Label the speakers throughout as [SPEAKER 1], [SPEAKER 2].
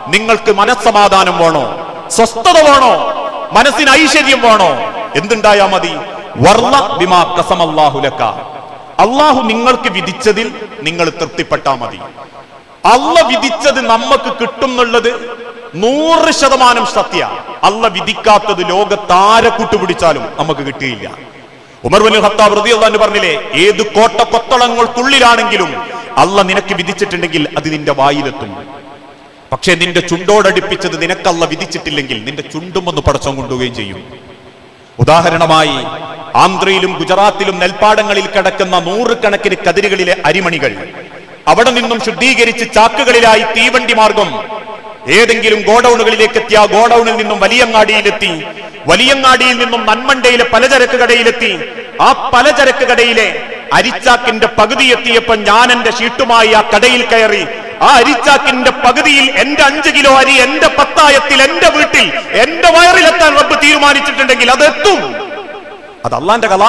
[SPEAKER 1] നിങ്ങൾക്ക് മനസ്സമാധാനം വേണോ സ്വസ്ഥത വേണോ മനസ്സിന് ഐശ്വര്യം വേണോ എന്തുണ്ടായാ മതി വർണ്ണ ബിമാ കസമല്ലാഹുലക്ക അള്ളാഹു നിങ്ങൾക്ക് വിധിച്ചതിൽ നിങ്ങൾ തൃപ്തിപ്പെട്ടാ മതി അല്ല വിധിച്ചത് നമുക്ക് കിട്ടും എന്നുള്ളത് നൂറ് ശതമാനം സത്യ അല്ല വിധിക്കാത്തത് ലോകത്താരെ കൂട്ടുപിടിച്ചാലും നമുക്ക് കിട്ടിയില്ല ഉമർ ബിൻ ഖത്താബ് റളിയല്ലാഹു അൻഹു പറഞ്ഞില്ലേ ഏത് കോട്ട കൊത്തളങ്ങൾക്കുള്ളിലാണെങ്കിലും അല്ല നിനക്ക് വിധിച്ചിട്ടുണ്ടെങ്കിൽ അത് നിന്റെ വായിലെത്തും പക്ഷെ നിന്റെ ചുണ്ടോടടുപ്പിച്ചത് നിനക്കല്ല വിധിച്ചിട്ടില്ലെങ്കിൽ നിന്റെ ചുണ്ടും ഒന്ന് പടച്ചം കൊണ്ടുപോവുകയും ചെയ്യും ഉദാഹരണമായി ആന്ധ്രയിലും ഗുജറാത്തിലും നെൽപ്പാടങ്ങളിൽ കിടക്കുന്ന നൂറുകണക്കിന് കതിരുകളിലെ അരിമണികൾ അവിടെ നിന്നും ശുദ്ധീകരിച്ച് ചാക്കുകളിലായി തീവണ്ടി മാർഗം ഏതെങ്കിലും ഗോഡൌണുകളിലേക്ക് എത്തിയ ആ ഗോഡൌണിൽ നിന്നും വലിയങ്ങാടിയിലെത്തി വലിയങ്ങാടിയിൽ നിന്നും നന്മണ്ടയിലെ പലചരക്ക് കടയിലെത്തി ആ പലചരക്ക് കടയിലെ അരിച്ചാക്കിന്റെ പകുതി എത്തിയപ്പോൾ ഞാൻ എന്റെ ഷീട്ടുമായി ആ കടയിൽ കയറി ആ അരിച്ചാക്കിന്റെ പകുതിയിൽ എന്റെ അഞ്ച് കിലോ അരി എന്റെ പത്തായത്തിൽ എന്റെ വീട്ടിൽ എന്റെ വയറിലെത്താൻ റബ്ബ് തീരുമാനിച്ചിട്ടുണ്ടെങ്കിൽ അത് എത്തും അത് അള്ളാന്റെ കല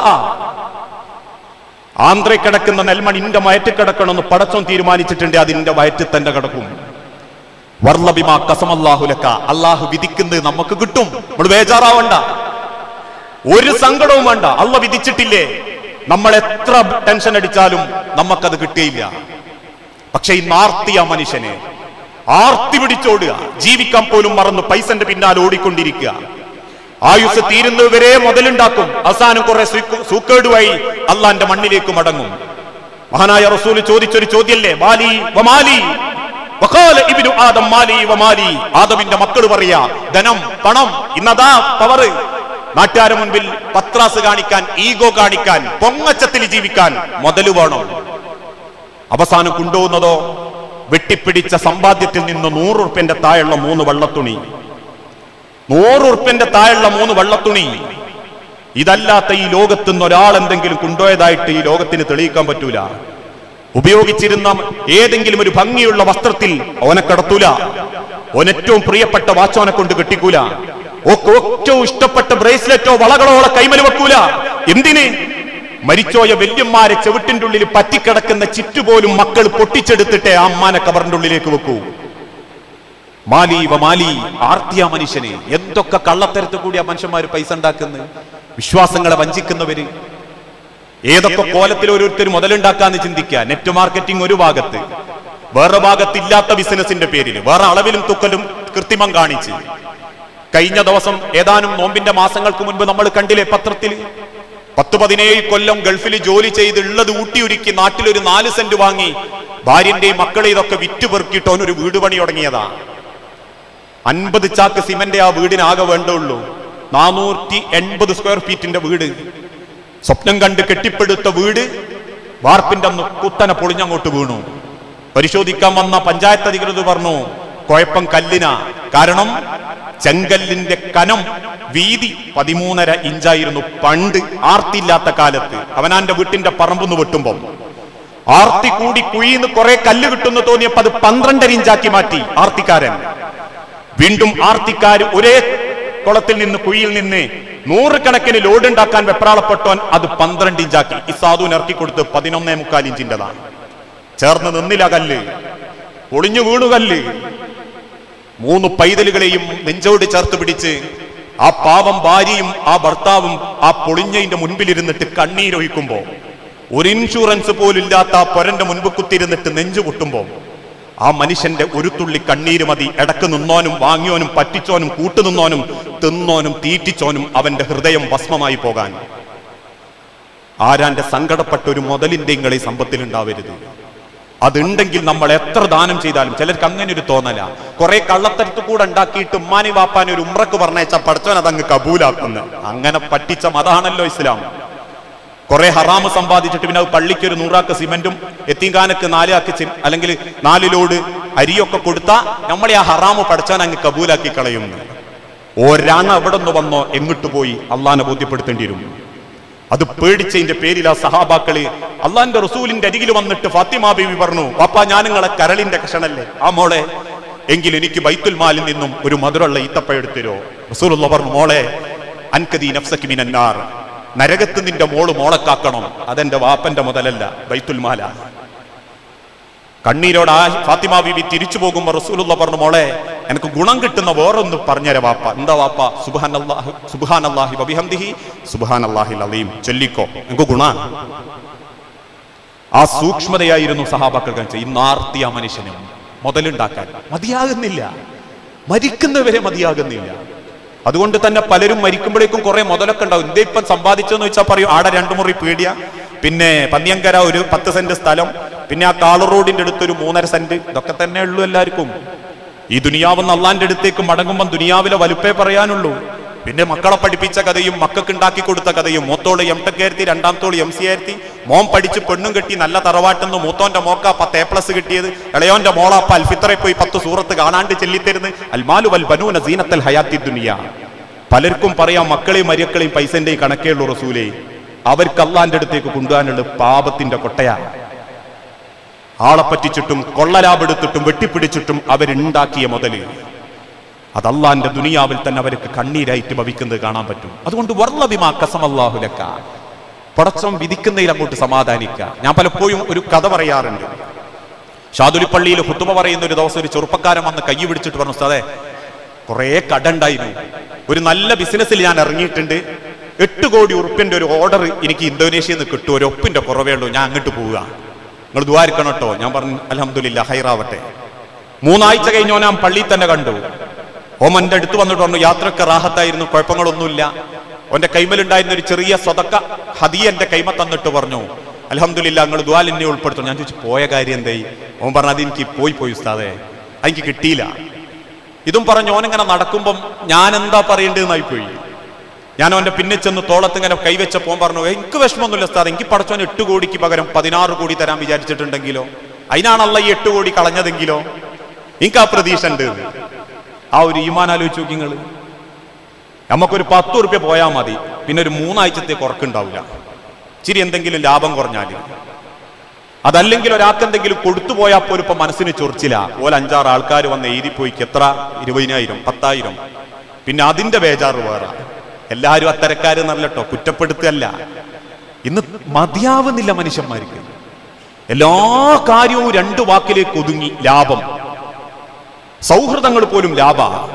[SPEAKER 1] ആന്ധ്ര കിടക്കുന്ന നെൽമണി ഇന്റെ വയറ്റിൽ കിടക്കണമെന്ന് പടച്ചോൻ തീരുമാനിച്ചിട്ടുണ്ട് അതിന്റെ വയറ്റിൽ തന്നെ കിടക്കും വർലബിമാ കസമല്ലാഹുലക്ക അള്ളാഹു വിധിക്കുന്നത് നമുക്ക് കിട്ടും നമ്മൾ ബേജാറാവണ്ട ഒരു സങ്കടവും വേണ്ട അള്ള വിധിച്ചിട്ടില്ലേ നമ്മൾ എത്ര ടെൻഷൻ അടിച്ചാലും നമുക്കത് കിട്ടിയില്ല പക്ഷെ ഇന്ന് ആർത്തിയ മനുഷ്യന് ആർത്തി പിടിച്ചോടുക ജീവിക്കാൻ പോലും മറന്നു പൈസന്റെ പിന്നാലെ ഓടിക്കൊണ്ടിരിക്കുക ആയുസ് തീരുന്നവരെ മുതലുണ്ടാക്കും അവസാനം കുറെ സൂക്ക്- സൂക്കേടുമായി അള്ളാന്റെ മണ്ണിലേക്ക് മടങ്ങും മഹാനായ റസൂല് ചോദിച്ചൊരു ചോദ്യല്ലേ മാലി വമാലി വഖാല ഇബ്നു ആദം മാലി വമാലി ആദമിന്റെ മക്കൾ പറയാ ധനം പണം ഇന്നതാ പവറ് നാട്ടുകാരെ മുൻപിൽ പത്രാസ് കാണിക്കാൻ ഈഗോ കാണിക്കാൻ പൊങ്ങച്ചത്തിൽ ജീവിക്കാൻ മുതല് വേണം അവസാനം കൊണ്ടുപോകുന്നതോ വെട്ടിപ്പിടിച്ച സമ്പാദ്യത്തിൽ നിന്ന് നൂറ് ഉറുപ്പ്യന്റെ താഴെയുള്ള മൂന്ന് വെള്ളത്തുണി നൂറ് ഉറുപ്പ്യന്റെ താഴെയുള്ള മൂന്ന് വെള്ളത്തുണി ഇതല്ലാത്ത ഈ ലോകത്ത് നിന്ന് ഒരാൾ എന്തെങ്കിലും കൊണ്ടുപോയതായിട്ട് ഈ ലോകത്തിന് തെളിയിക്കാൻ പറ്റൂല ഉപയോഗിച്ചിരുന്ന ഏതെങ്കിലും ഒരു ഭംഗിയുള്ള വസ്ത്രത്തിൽ ഓനെ കടത്തൂല ഓനേറ്റവും പ്രിയപ്പെട്ട വാച്ചോനെ കൊണ്ട് കെട്ടിക്കൂല ഓക്ക് ഏറ്റവും ഇഷ്ടപ്പെട്ട ബ്രേസ്ലെറ്റോ വളകളോളെ കൈമല് വെക്കൂല എന്തിന് മരിച്ചോയ വല്യന്മാരെ ചെവിട്ടിന്റെ ഉള്ളിൽ പറ്റിക്കിടക്കുന്ന ചിറ്റുപോലും മക്കൾ പൊട്ടിച്ചെടുത്തിട്ടേ ആ അമ്മാനെ കബറിന്റെ ഉള്ളിലേക്ക് വെക്കൂ മാലി വ മാലി ആർത്തിയ മനുഷ്യന് എന്തൊക്കെ കള്ളത്തരത്ത് കൂടിയ മനുഷ്യന്മാർ പൈസ ഉണ്ടാക്കുന്നത് വിശ്വാസങ്ങളെ വഞ്ചിക്കുന്നവര് ഏതൊക്കെ കോലത്തിൽ ഓരോരുത്തർ മുതലുണ്ടാക്കാന്ന് ചിന്തിക്കുക നെറ്റ് മാർക്കറ്റിംഗ് ഒരു ഭാഗത്ത് വേറെ ഭാഗത്ത് ഇല്ലാത്ത ബിസിനസിന്റെ പേരിൽ വേറെ അളവിലും തുക്കലും കൃത്രിമം കാണിച്ച് കഴിഞ്ഞ ദിവസം ഏതാനും നോമ്പിന്റെ മാസങ്ങൾക്ക് മുൻപ് നമ്മൾ കണ്ടില്ലേ പത്രത്തിൽ പത്ത് പതിനേഴ് കൊല്ലം ഗൾഫിൽ ജോലി ചെയ്ത് ഉള്ളത് ഊട്ടിയുരുക്കി നാട്ടിലൊരു നാല് സെന്റ് വാങ്ങി ഭാര്യന്റെയും മക്കളെ ഇതൊക്കെ വിറ്റ് പെറുക്കിയിട്ട് അവനൊരു വീട് പണി തുടങ്ങിയതാ അൻപത് ചാക്ക് സിമന്റ് ആ വീടിനാകെ വേണ്ടുള്ളൂ നാനൂറ്റി എൺപത് സ്ക്വയർ ഫീറ്റിന്റെ വീട് സ്വപ്നം കണ്ട് കെട്ടിപ്പടുത്ത വീട് വാർപ്പിന്റെ അന്ന് കുത്തനെ പൊളിഞ്ഞങ്ങോട്ട് വീണു പരിശോധിക്കാൻ വന്ന പഞ്ചായത്ത് അധികൃതർ പറഞ്ഞു കുഴപ്പം കല്ലിന കാരണം ചെങ്കല്ലിന്റെ കനം വീതി പതിമൂന്നര ഇഞ്ചായിരുന്നു പണ്ട് ആർത്തില്ലാത്ത കാലത്ത് അവനാന്റെ വീട്ടിന്റെ പറമ്പൊന്ന് വെട്ടുമ്പം ആർത്തി കൂടി കുഴിന്ന് കുറെ കല്ല് കിട്ടുന്നു തോന്നിയപ്പോ അത് പന്ത്രണ്ടര ഇഞ്ചാക്കി മാറ്റി ആർത്തിക്കാരൻ വീണ്ടും ആർത്തിക്കാർ ഒരേ കുളത്തിൽ നിന്ന് കുഴിയിൽ നിന്ന് നൂറുകണക്കിന് ലോഡ് ഉണ്ടാക്കാൻ വെപ്രാളപ്പെട്ടോൻ അത് പന്ത്രണ്ട് ഇഞ്ചാക്കി ഈ സാധുവിന് ഇറക്കി കൊടുത്ത് പതിനൊന്നേ മുക്കാൽ ഇഞ്ചിൻ്റെതാണ് ചേർന്ന് നിന്നില്ല കല്ല് പൊളിഞ്ഞു വീണു കല്ല് മൂന്ന് പൈതലുകളെയും നെഞ്ചോട് ചേർത്ത് പിടിച്ച് ആ പാവം ഭാര്യയും ആ ഭർത്താവും ആ പൊളിഞ്ഞതിന്റെ മുൻപിലിരുന്നിട്ട് കണ്ണീരൊഴിക്കുമ്പോ ഒരു ഇൻഷുറൻസ് പോലും ഇല്ലാത്ത ആ പൊരന്റെ മുൻപ് കുത്തിരുന്നിട്ട് നെഞ്ചു പൊട്ടുമ്പോ ആ മനുഷ്യന്റെ ഒരു തുള്ളി കണ്ണീര് മതി ഇടക്ക് നിന്നോനും വാങ്ങിയോനും പറ്റിച്ചോനും കൂട്ടുനിന്നോനും തിന്നോനും തീറ്റിച്ചോനും അവന്റെ ഹൃദയം ഭസ്മമായി പോകാൻ ആരാന്റെ സങ്കടപ്പെട്ട ഒരു മുതലിന്റെ ഇങ്ങളെ സമ്പത്തിൽ ഉണ്ടാവരുത് അതുണ്ടെങ്കിൽ നമ്മൾ എത്ര ദാനം ചെയ്താലും ചിലർക്ക് അങ്ങനെ ഒരു തോന്നല കുറെ കള്ളത്തരത്ത് കൂടെ ഉണ്ടാക്കിയിട്ട് ഉമ്മാനി വാപ്പാൻ ഒരു ഉമ്രക്ക് പറഞ്ഞയച്ച പഠിച്ചവൻ അതങ്ങ് കബൂലാക്കുന്നു അങ്ങനെ പറ്റിച്ച മതാണല്ലോ ഇസ്ലാം കുറെ ഹറാമ് സമ്പാദിച്ചിട്ട് പിന്നെ അത് പള്ളിക്ക് ഒരു നൂറാക്ക് സിമെന്റും എത്തിങ്കാനക്ക് നാലാക്ക് ചി- അല്ലെങ്കിൽ നാല് ലോഡ് അരിയൊക്കെ കൊടുത്താ നമ്മളെ ആ ഹറാമ് പഠിച്ചാൻ അങ്ങ് കബൂലാക്കി കളയുന്നു ഒരണ എവിടെ നിന്ന് വന്നോ എങ്ങിട്ട് പോയി അള്ളാനെ ബോധ്യപ്പെടുത്തേണ്ടി വരും അത് പേടിച്ചതിന്റെ പേരിൽ ആ സഹാബാക്കള് അള്ളാന്റെ റസൂലിന്റെ അരികിൽ വന്നിട്ട് ഫാത്തിമ ബീവി പറഞ്ഞു പാപ്പ ഞാൻ നിങ്ങളെ കരളിന്റെ കഷണല്ലേ ആ മോളെ എങ്കിൽ എനിക്ക് ബൈത്തുൽ മാലിൽ നിന്നും ഒരു മധുരമുള്ള ഈത്തപ്പ എടുത്തരോ റസൂലുള്ള പറഞ്ഞു മോളെ അൻകദി നഫ്സക്ക് മിനന്നാർ നരകത്ത് നിന്റെ മോള് മോളെ കാക്കണം അതെന്റെ വാപ്പന്റെ മുതലല്ല ബൈത്തുൽ മാല കണ്ണീരോട് ആ ഫാത്തിമ ബീവി തിരിച്ചു പോകുമ്പോ റസൂലുള്ള പറഞ്ഞു മോളെ എനിക്ക് ഗുണം കിട്ടുന്ന വേറൊന്ന് പറഞ്ഞുതരാ വാപ്പ എന്താ വാപ്പ സുബാൻ അള്ളാഹു സുബാൻ അള്ളാഹി വബിഹംദിഹി സുബാൻ അള്ളാഹി അലീം ചൊല്ലിക്കോ എനിക്ക് ഗുണ ആ സൂക്ഷ്മതയായിരുന്നു സഹാബാക്കൾ കാണിച്ചത് ഈ നാർത്തിയ മനുഷ്യനും മുതലുണ്ടാക്കാൻ മതിയാകുന്നില്ല മരിക്കുന്നവരെ മതിയാകുന്നില്ല അതുകൊണ്ട് തന്നെ പലരും മരിക്കുമ്പോഴേക്കും കുറെ മുതലൊക്കെ ഉണ്ടാവും എന്തേ ഇപ്പം സമ്പാദിച്ചെന്ന് വെച്ചാൽ പറയും ആടെ രണ്ടു മുറി പീടിയ പിന്നെ പന്നിയങ്കര ഒരു പത്ത് സെന്റ് സ്ഥലം പിന്നെ ആ കാളർ റോഡിന്റെ അടുത്ത് ഒരു മൂന്നര സെന്റ് ഇതൊക്കെ തന്നെ ഉള്ളൂ എല്ലാവർക്കും ഈ ദുനിയാവ് അള്ളാന്റെ അടുത്തേക്ക് മടങ്ങുമ്പോൾ ദുനിയാവിലെ വലുപ്പേ പറയാനുള്ളൂ പിന്നെ മക്കളെ പഠിപ്പിച്ച കഥയും മക്കൾക്ക് ഉണ്ടാക്കി കൊടുത്ത കഥയും മൂത്തോള് എം ടെക് ആയിരുത്തി രണ്ടാമത്തോള് എം സി ആയിരുത്തി മോൻ പഠിച്ച് പെണ്ണും കെട്ടി നല്ല തറവാട്ടെന്ന് മൂത്തോന്റെ മോക്ക പത്ത് എ പ്ലസ് കിട്ടിയത് ഇളയോന്റെ മോളാപ്പ അൽഫിത്തറെ പോയി പത്ത് സൂറത്ത് കാണാണ്ട് ചെല്ലിത്തരുന്ന് അൽമാലു വൽ ബനൂന സീനത്തൽ ഹയാത്തി ദുനിയ പലർക്കും പറയാം മക്കളെയും മരിയക്കളെയും പൈസന്റെ കണക്കേ ഉള്ളൂ റസൂലേ അവർക്ക് അള്ളാന്റെ അടുത്തേക്ക് കൊണ്ടുപോകാനുള്ള പാപത്തിന്റെ കൊട്ടയാണ് ആളെ പറ്റിച്ചിട്ടും കൊള്ളലാപെടുത്തിട്ടും വെട്ടിപ്പിടിച്ചിട്ടും അവരുണ്ടാക്കിയ മുതല് അത് അള്ളാന്റെ ദുനിയാവിൽ തന്നെ അവർക്ക് കണ്ണീരായിട്ട് ഭവിക്കുന്നത് കാണാൻ പറ്റും അതുകൊണ്ട് വർള്ളവിമാ കസമല്ലാഹുലക്ക പടച്ചം വിധിക്കുന്നതിൽ അങ്ങോട്ട് സമാധാനിക്കുക ഞാൻ പലപ്പോഴും ഒരു കഥ പറയാറുണ്ട് ഷാദുലിപ്പള്ളിയിൽ ഹുത്തുമ പറയുന്ന ഒരു ദിവസം ഒരു ചെറുപ്പക്കാരൻ വന്ന് കൈ പിടിച്ചിട്ട് പറഞ്ഞു അതെ കുറേ കടണ്ടായിരുന്നു ഒരു നല്ല ബിസിനസ്സിൽ ഞാൻ ഇറങ്ങിയിട്ടുണ്ട് എട്ട് കോടി ഉറുപ്പിന്റെ ഒരു ഓർഡർ എനിക്ക് ഇന്തോനേഷ്യയിൽ നിന്ന് കിട്ടും ഒരു ഒപ്പിന്റെ കുറവേ ഉള്ളൂ ഞാൻ അങ്ങോട്ട് പോവുക നിങ്ങൾ ദ്വാരിക്കണം കേട്ടോ ഞാൻ പറഞ്ഞു അലഹമില്ല ഹൈറാവട്ടെ മൂന്നാഴ്ച കഴിഞ്ഞോ ഞാൻ പള്ളിയിൽ തന്നെ കണ്ടു ഓം എൻ്റെ അടുത്ത് വന്നിട്ട് പറഞ്ഞു യാത്രക്ക് റാഹത്തായിരുന്നു കുഴപ്പങ്ങളൊന്നുമില്ല ഓന്റെ കൈമലുണ്ടായിരുന്ന ഒരു ചെറിയ സ്വതക്ക ഹദിയ എന്റെ കൈമ തന്നിട്ട് പറഞ്ഞു അലഹമില്ല നിങ്ങൾ ദ്വാൽ എന്നെ ഉൾപ്പെടുത്തും ഞാൻ ചോദിച്ചു പോയ കാര്യം എന്തായി ഓൻ പറഞ്ഞു അത് എനിക്ക് പോയി പോയി ഉസ്താദേ അതെനിക്ക് കിട്ടിയില്ല ഇതും പറഞ്ഞു ഓനിങ്ങനെ നടക്കുമ്പം ഞാൻ എന്താ പറയേണ്ടതെന്നായി പോയി ഞാൻ അവന്റെ പിന്നെ ചെന്ന് തോളത്ത് ഇങ്ങനെ കൈവച്ചപ്പോൾ പറഞ്ഞു എനിക്ക് വിഷമമൊന്നുമില്ല ഉസ്താദ് എനിക്ക് പടച്ചോൻ എട്ട് കോടിക്ക് പകരം പതിനാറ് കോടി തരാൻ വിചാരിച്ചിട്ടുണ്ടെങ്കിലോ അതിനാണല്ല ഈ എട്ട് കോടി കളഞ്ഞതെങ്കിലോ എനിക്ക് ആ പ്രതീക്ഷ ഉണ്ട് ആ ഒരു ഈമാൻ ആലോചിച്ച് നോക്കി നിങ്ങൾ നമുക്കൊരു പത്ത് ഉറുപ്യ പോയാൽ മതി പിന്നെ ഒരു മൂന്നാഴ്ചത്തെ കുറക്കുണ്ടാവില്ല ഇച്ചിരി എന്തെങ്കിലും ലാഭം കുറഞ്ഞാൽ അതല്ലെങ്കിൽ ഒരാൾക്ക് എന്തെങ്കിലും കൊടുത്തു പോയാൽ പോലും ഇപ്പൊ മനസ്സിന് ചൊറിച്ചില്ല ഓല അഞ്ചാറ് ആൾക്കാർ വന്ന് എഴുതിപ്പോയിക്ക് എത്ര ഇരുപതിനായിരം പത്തായിരം പിന്നെ അതിന്റെ ബേജാറ് വേറെ എല്ലാവരും അത്തരക്കാര് നല്ലട്ടോ കുറ്റപ്പെടുത്തല്ല ഇന്ന് മതിയാവുന്നില്ല മനുഷ്യന്മാർക്ക് എല്ലാ കാര്യവും രണ്ടു വാക്കിലേക്ക് ഒതുങ്ങി ലാഭം സൗഹൃദങ്ങൾ പോലും ലാഭ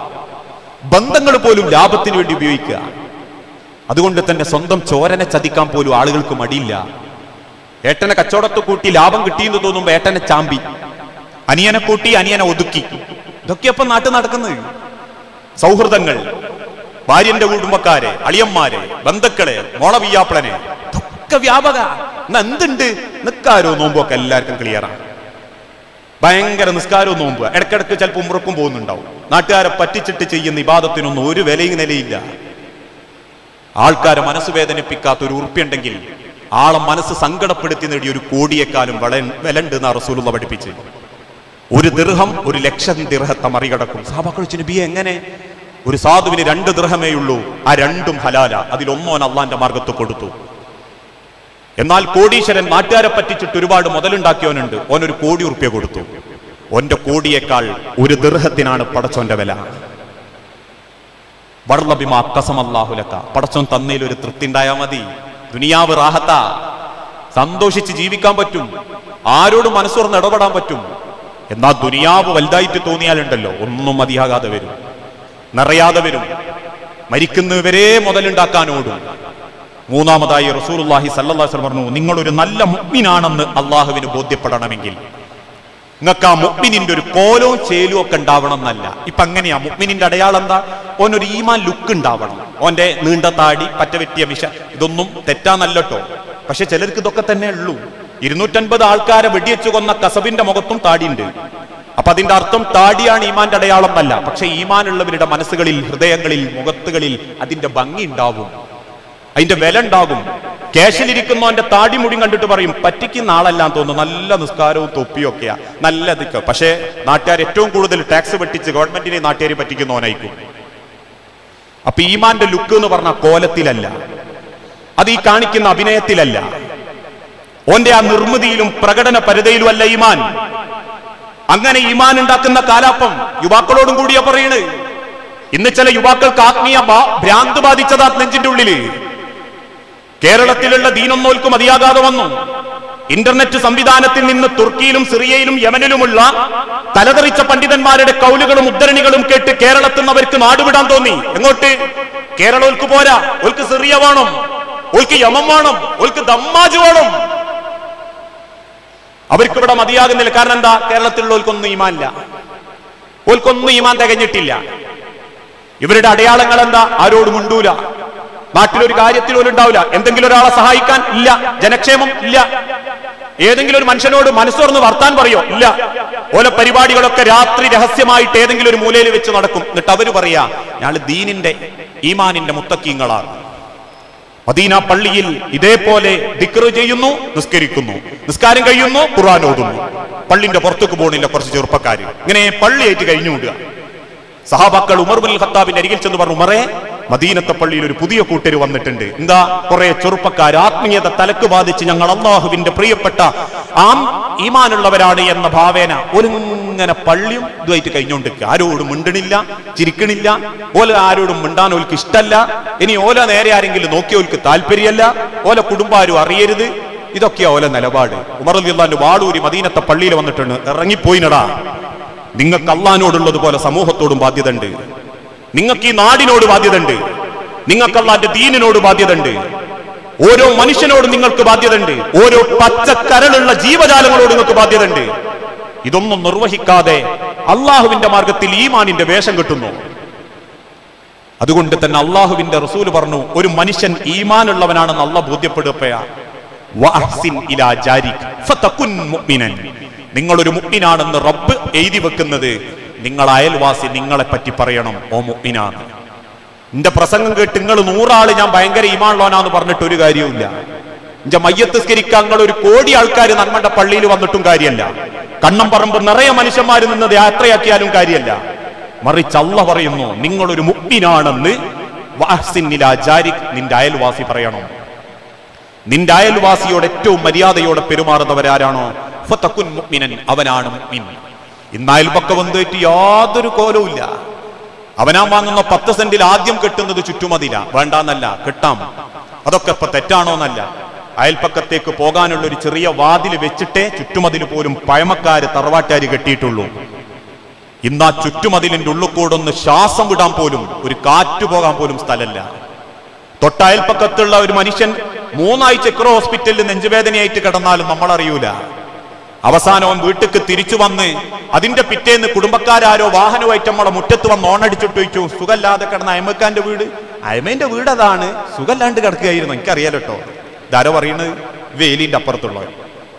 [SPEAKER 1] ബന്ധങ്ങൾ പോലും ലാഭത്തിന് വേണ്ടി ഉപയോഗിക്കുക അതുകൊണ്ട് തന്നെ സ്വന്തം ചോരനെ ചതിക്കാൻ പോലും ആളുകൾക്ക് മടിയില്ല ഏട്ടനെ കച്ചവടത്തെ കൂട്ടി ലാഭം കിട്ടിയെന്ന് തോന്നുമ്പോ ഏട്ടനെ ചാമ്പി അനിയനെ കൂട്ടി അനിയനെ ഒതുക്കി ഇതൊക്കെ ഇപ്പൊ നാട്ടിൽ നടക്കുന്നത് സൗഹൃദങ്ങൾ ഭാര്യന്റെ കുടുംബക്കാരെ അളിയന്മാരെ ബന്ധുക്കളെ മോളവിയാപ്പിളനെ ഇതൊക്കെ വ്യാപക എന്നാ എന്തുണ്ട് നിക്കാരോ നോമ്പൊക്കെ എല്ലാവർക്കും ക്ലിയറാണ് ഭയങ്കര നിസ്കാരവും നോമ്പ് ഇടക്കിടക്ക് ചിലപ്പോൾ ഉമ്രക്കും പോകുന്നുണ്ടാവും നാട്ടുകാരെ പറ്റിച്ചിട്ട് ചെയ്യുന്ന ഇബാദത്തിനൊന്നും ഒരു വിലയും നിലയില്ല ആൾക്കാരെ മനസ്സ് വേദനിപ്പിക്കാത്ത ഒരു ഉറുപ്പ്യുണ്ടെങ്കിൽ ആളെ മനസ്സ് സങ്കടപ്പെടുത്തി നേടിയ ഒരു കോടിയേക്കാളും വള വിലണ്ട് എന്നാ റസൂലുള്ള പഠിപ്പിച്ച് ഒരു ദീർഘം ഒരു ലക്ഷം ദീർഘത്തെ മറികടക്കും സാബാക്കൾ നബിയെ എങ്ങനെ ഒരു സാധുവിന് രണ്ട് ദീർഘമേ ഉള്ളൂ ആ രണ്ടും ഹലാല അതിലൊന്നോൻ അള്ളാന്റെ മാർഗത്ത് കൊടുത്തു എന്നാൽ കോടീശ്വരൻ നാട്ടുകാരെ പറ്റിച്ചിട്ട് ഒരുപാട് മുതലുണ്ടാക്കിയവനുണ്ട് ഓനൊരു കോടി ഉറുപ്യ കൊടുത്തു ഓന്റെ കോടിയേക്കാൾ ഒരു ദീർഘത്തിനാണ് പടച്ചോന്റെ വില വർള്ളബിമാ കസമല്ലാഹുലക്ക പടച്ചോൻ തന്നയിൽ ഒരു തൃപ്തി ഉണ്ടായാൽ മതി ദുനിയാവ് റാഹത്ത സന്തോഷിച്ച് ജീവിക്കാൻ പറ്റും ആരോടും മനസ്സ് തുറന്ന് ഇടപെടാൻ പറ്റും എന്നാൽ ദുനിയാവ് വലുതായിട്ട് തോന്നിയാലുണ്ടല്ലോ ഒന്നും മതിയാകാതെ വരും നിറയാതെ വരും മരിക്കുന്നവരെ മുതലുണ്ടാക്കാൻ ഓടും മൂന്നാമതായി റസൂലുള്ളാഹി സല്ലല്ലാഹു അലൈഹി വസല്ലം പറഞ്ഞു നിങ്ങളൊരു നല്ല മുഗ്മിനാണെന്ന് അള്ളാഹുവിന് ബോധ്യപ്പെടണമെങ്കിൽ നിങ്ങൾക്ക് ആ മുഗ്മിനിന്റെ ഒരു കോലവും ചേലും ഒക്കെ ഉണ്ടാവണം എന്നല്ല ഇപ്പൊ അങ്ങനെയാ മുഗ്മിനിന്റെ അടയാളം എന്താ ഓനൊരു ഈമാൻ ലുക്ക് ഉണ്ടാവണം ഓന്റെ നീണ്ട താടി പറ്റവെറ്റിയ മിഷ ഇതൊന്നും തെറ്റാന്നല്ലട്ടോ പക്ഷെ ചിലർക്ക് ഇതൊക്കെ തന്നെ ഉള്ളൂ ഇരുന്നൂറ്റൻപത് ആൾക്കാരെ വെടിവെച്ചു കൊന്ന കസബിന്റെ മുഖത്തും താടിയുണ്ട് അപ്പൊ അതിന്റെ അർത്ഥം താടിയാണ് ഈമാന്റെ അടയാളം അല്ല പക്ഷെ ഈമാനുള്ളവരുടെ മനസ്സുകളിൽ ഹൃദയങ്ങളിൽ മുഖത്തുകളിൽ അതിന്റെ ഭംഗി ഉണ്ടാവും അതിന്റെ വില ഉണ്ടാകും ക്യാഷിലിരിക്കുന്നവന്റെ താടി മുടി കണ്ടിട്ട് പറയും പറ്റിക്കുന്ന ആളെല്ലാം തോന്നുന്നു നല്ല നിസ്കാരവും തൊപ്പിയും ഒക്കെയാ നല്ല ഇതൊക്കെ പക്ഷേ നാട്ടുകാർ ഏറ്റവും കൂടുതൽ ടാക്സ് വെട്ടിച്ച് ഗവൺമെന്റിനെ നാട്ടുകാർ പറ്റിക്കുന്നവനായിരിക്കും അപ്പൊ ഈമാന്റെ ലുക്ക് എന്ന് പറഞ്ഞ കോലത്തിലല്ല അത് ഈ കാണിക്കുന്ന അഭിനയത്തിലല്ല ഓന്റെ ആ നിർമ്മിതിയിലും പ്രകടന പരതയിലും അല്ല ഈമാൻ അങ്ങനെ ഈമാൻ ഉണ്ടാക്കുന്ന കാലാപ്പം യുവാക്കളോടും കൂടിയാ പറയണ് ഇന്ന് ചില യുവാക്കൾക്ക് ആത്മീയ ബാ- ഭ്രാന്ത് ബാധിച്ചതാ നെഞ്ചിന്റെ ഉള്ളില് കേരളത്തിലുള്ള ദീനൊന്നോൽക്ക് മതിയാകാതെ വന്നു ഇന്റർനെറ്റ് സംവിധാനത്തിൽ നിന്ന് തുർക്കിയിലും സിറിയയിലും യമനിലുമുള്ള തലതെറിച്ച പണ്ഡിതന്മാരുടെ കൗലുകളും ഉദ്ധരണികളും കേട്ട് കേരളത്തിൽ നിന്ന് അവർക്ക് നാടുവിടാൻ തോന്നി എങ്ങോട്ട് കേരളോൽക്ക് പോരാ ഓൽക്ക് സിറിയ വേണം ഓൽക്ക് യമം വേണം ഓൽക്ക് ദമ്മാജ് വേണം അവർക്ക് ഇവിടെ മതിയാകുന്നില്ല കാരണം എന്താ കേരളത്തിലുള്ളവർക്കൊന്നും ഈമാനില്ല ഓൽക്കൊന്നും ഈമാൻ തികഞ്ഞിട്ടില്ല ഇവരുടെ അടയാളങ്ങൾ എന്താ ആരോടും ഉണ്ടൂല നാട്ടിലൊരു കാര്യത്തിൽ പോലും ഉണ്ടാവില്ല എന്തെങ്കിലും ഒരാളെ സഹായിക്കാൻ ഇല്ല ജനക്ഷേമം ഇല്ല ഏതെങ്കിലും ഒരു മനുഷ്യനോട് മനസ്സ് തുറന്ന് വർത്താൻ പറയോ ഇല്ല ഓല പരിപാടികളൊക്കെ രാത്രി രഹസ്യമായിട്ട് ഏതെങ്കിലും ഒരു മൂലയിൽ വെച്ച് നടക്കും എന്നിട്ട് അവര് പറയാ ഞങ്ങൾ ദീനിന്റെ ഈമാനിന്റെ മുത്തക്കീങ്ങളാണ് മദീന പള്ളിയിൽ ഇതേപോലെ ദിക്റ് ചെയ്യുന്നു നിസ്കരിക്കുന്നു നിസ്കാരം കഴിയുന്നു ഖുർആൻ ഓതുന്നു പള്ളിന്റെ പുറത്തേക്ക് പോകണില്ല കുറച്ച് ചെറുപ്പക്കാര് ഇങ്ങനെ പള്ളിയായിട്ട് കഴിഞ്ഞു വിടുക സഹാബാക്കൾ ഉമർ ബുൽ ഖത്താബിന്റെ അരികിൽ ചെന്ന് പറഞ്ഞു ഉമറേ മദീനത്തെ പള്ളിയിൽ ഒരു പുതിയ കൂട്ടര് വന്നിട്ടുണ്ട് എന്താ കുറെ ചെറുപ്പക്കാർ ആത്മീയത തലക്ക് ബാധിച്ച് ഞങ്ങൾ അള്ളാഹുവിന്റെ പ്രിയപ്പെട്ട ആം ഈമാനുള്ളവരാണ് എന്ന ഭാവേന ഒരിങ്ങനെ പള്ളിയും ഇതുമായിട്ട് കഴിഞ്ഞുകൊണ്ടിരിക്കുക ആരോടും മിണ്ടണില്ല ചിരിക്കണില്ല ഓല ആരോടും മിണ്ടാൻ ഓൽക്ക് ഇഷ്ടല്ല ഇനി ഓല നേരെ ആരെങ്കിലും നോക്കിയ ഓൽക്ക് താല്പര്യമല്ല ഓല കുടുംബാരും അറിയരുത് ഇതൊക്കെയാ ഓല നിലപാട് ഉമർ അള്ളാന്റെ വാടൂരി മദീനത്തെ പള്ളിയിൽ വന്നിട്ടുണ്ട് ഇറങ്ങിപ്പോയിനടാ നിങ്ങൾക്ക് അള്ളഹാനോടുള്ളത് പോലെ സമൂഹത്തോടും ബാധ്യതയുണ്ട് നിങ്ങൾക്ക് ഈ നാടിനോട് ബാധ്യതയുണ്ട് നിങ്ങൾക്ക് അള്ളാന്റെ ദീനിനോട് ബാധ്യതയുണ്ട് ഓരോ മനുഷ്യനോടും നിങ്ങൾക്ക് ബാധ്യതയുണ്ട് ഓരോ പച്ചക്കരളുള്ള ജീവജാലങ്ങളോട് നിങ്ങൾക്ക് ബാധ്യതയുണ്ട് ഇതൊന്നും നിർവഹിക്കാതെ അള്ളാഹുവിന്റെ മാർഗത്തിൽ ഈമാനിന്റെ വേഷം കിട്ടുന്നു അതുകൊണ്ട് തന്നെ അള്ളാഹുവിന്റെ റസൂല് പറഞ്ഞു ഒരു മനുഷ്യൻ ഈമാനുള്ളവനാണെന്ന് അള്ള ബോധ്യപ്പെടുകയാ വഅഹ്സിൻ ഇലാ ജാരിക് ഫതകുൻ മുഅ്മിനൻ നിങ്ങളൊരു മുഅ്മിനാണെന്ന് റബ്ബ് എഴുതി വെക്കുന്നത് നിങ്ങൾ അയൽവാസി നിങ്ങളെ പറ്റി പറയണം ഓ മുഅ്മിനാണ് എന്റെ പ്രസംഗം കേട്ട് നിങ്ങൾ നൂറാള് ഞാൻ ഭയങ്കര ഈമാനുള്ളവനാന്ന് പറഞ്ഞിട്ട് ഒരു കാര്യവുമില്ല എന്റെ മയ്യത്ത് സ്കരിക്കാൻ നിങ്ങൾ ഒരു കോടി ആൾക്കാർ നന്മന്റെ പള്ളിയിൽ വന്നിട്ടും കാര്യമല്ല കണ്ണം പറമ്പ് നിറയെ മനുഷ്യന്മാർ നിന്നത് യാത്രയാക്കിയാലും കാര്യമല്ല മറിച്ച് അള്ള പറയുന്നു നിങ്ങളൊരു മുഗ്മിനാണെന്ന് വഅഹ്സിൻ ഇലാ ജാരിക് നിന്റെ അയൽവാസി പറയണം നിന്റെ അയൽവാസിയോട് ഏറ്റവും മര്യാദയോടെ പെരുമാറുന്നവരാരാണോ ഫതകുൻ മുഅ്മിനൻ അവനാണ് മുഅ്മിൻ ഇന്ന് അയൽപക്കം വന്നിട്ട് യാതൊരു കോലവുമില്ല അവനാ വാങ്ങുന്ന പത്ത് സെന്റിൽ ആദ്യം കെട്ടുന്നത് ചുറ്റുമതില വേണ്ടാന്നല്ല കെട്ടാം അതൊക്കെ ഇപ്പൊ തെറ്റാണോ എന്നല്ല അയൽപ്പക്കത്തേക്ക് പോകാനുള്ള ഒരു ചെറിയ വാതിൽ വെച്ചിട്ടേ ചുറ്റുമതിൽ പോലും പഴമക്കാര് തറവാട്ടുകാര് കെട്ടിയിട്ടുള്ളൂ ഇന്ന് ആ ചുറ്റുമതിലിന്റെ ഉള്ളിൽ കൂടൊന്ന് ശ്വാസം വിടാൻ പോലും ഒരു കാറ്റ് പോകാൻ പോലും സ്ഥലമല്ല തൊട്ടയൽപ്പക്കത്തുള്ള ഒരു മനുഷ്യൻ മൂന്നാഴ്ച എക്രോ ഹോസ്പിറ്റലിൽ നെഞ്ചുവേദനയായിട്ട് കിടന്നാലും നമ്മൾ അറിയൂല അവസാനം അവൻ വീട്ടിക്ക് തിരിച്ചു വന്ന് അതിന്റെ പിറ്റേന്ന് കുടുംബക്കാരാരോ വാഹനമായിട്ട് നമ്മളെ മുറ്റത്ത് വന്ന് ഓണടിച്ചിട്ട് ചോദിച്ചു സുഖല്ലാതെ കിടന്ന അയമക്കാന്റെ വീട് അയമേന്റെ വീട് അതാണ് സുഖല്ലാണ്ട് കിടക്കുകയായിരുന്നു എനിക്കറിയാലോ കേട്ടോ ഇതാരോ പറയുന്നത് വേലിന്റെ അപ്പുറത്തുള്ളവൻ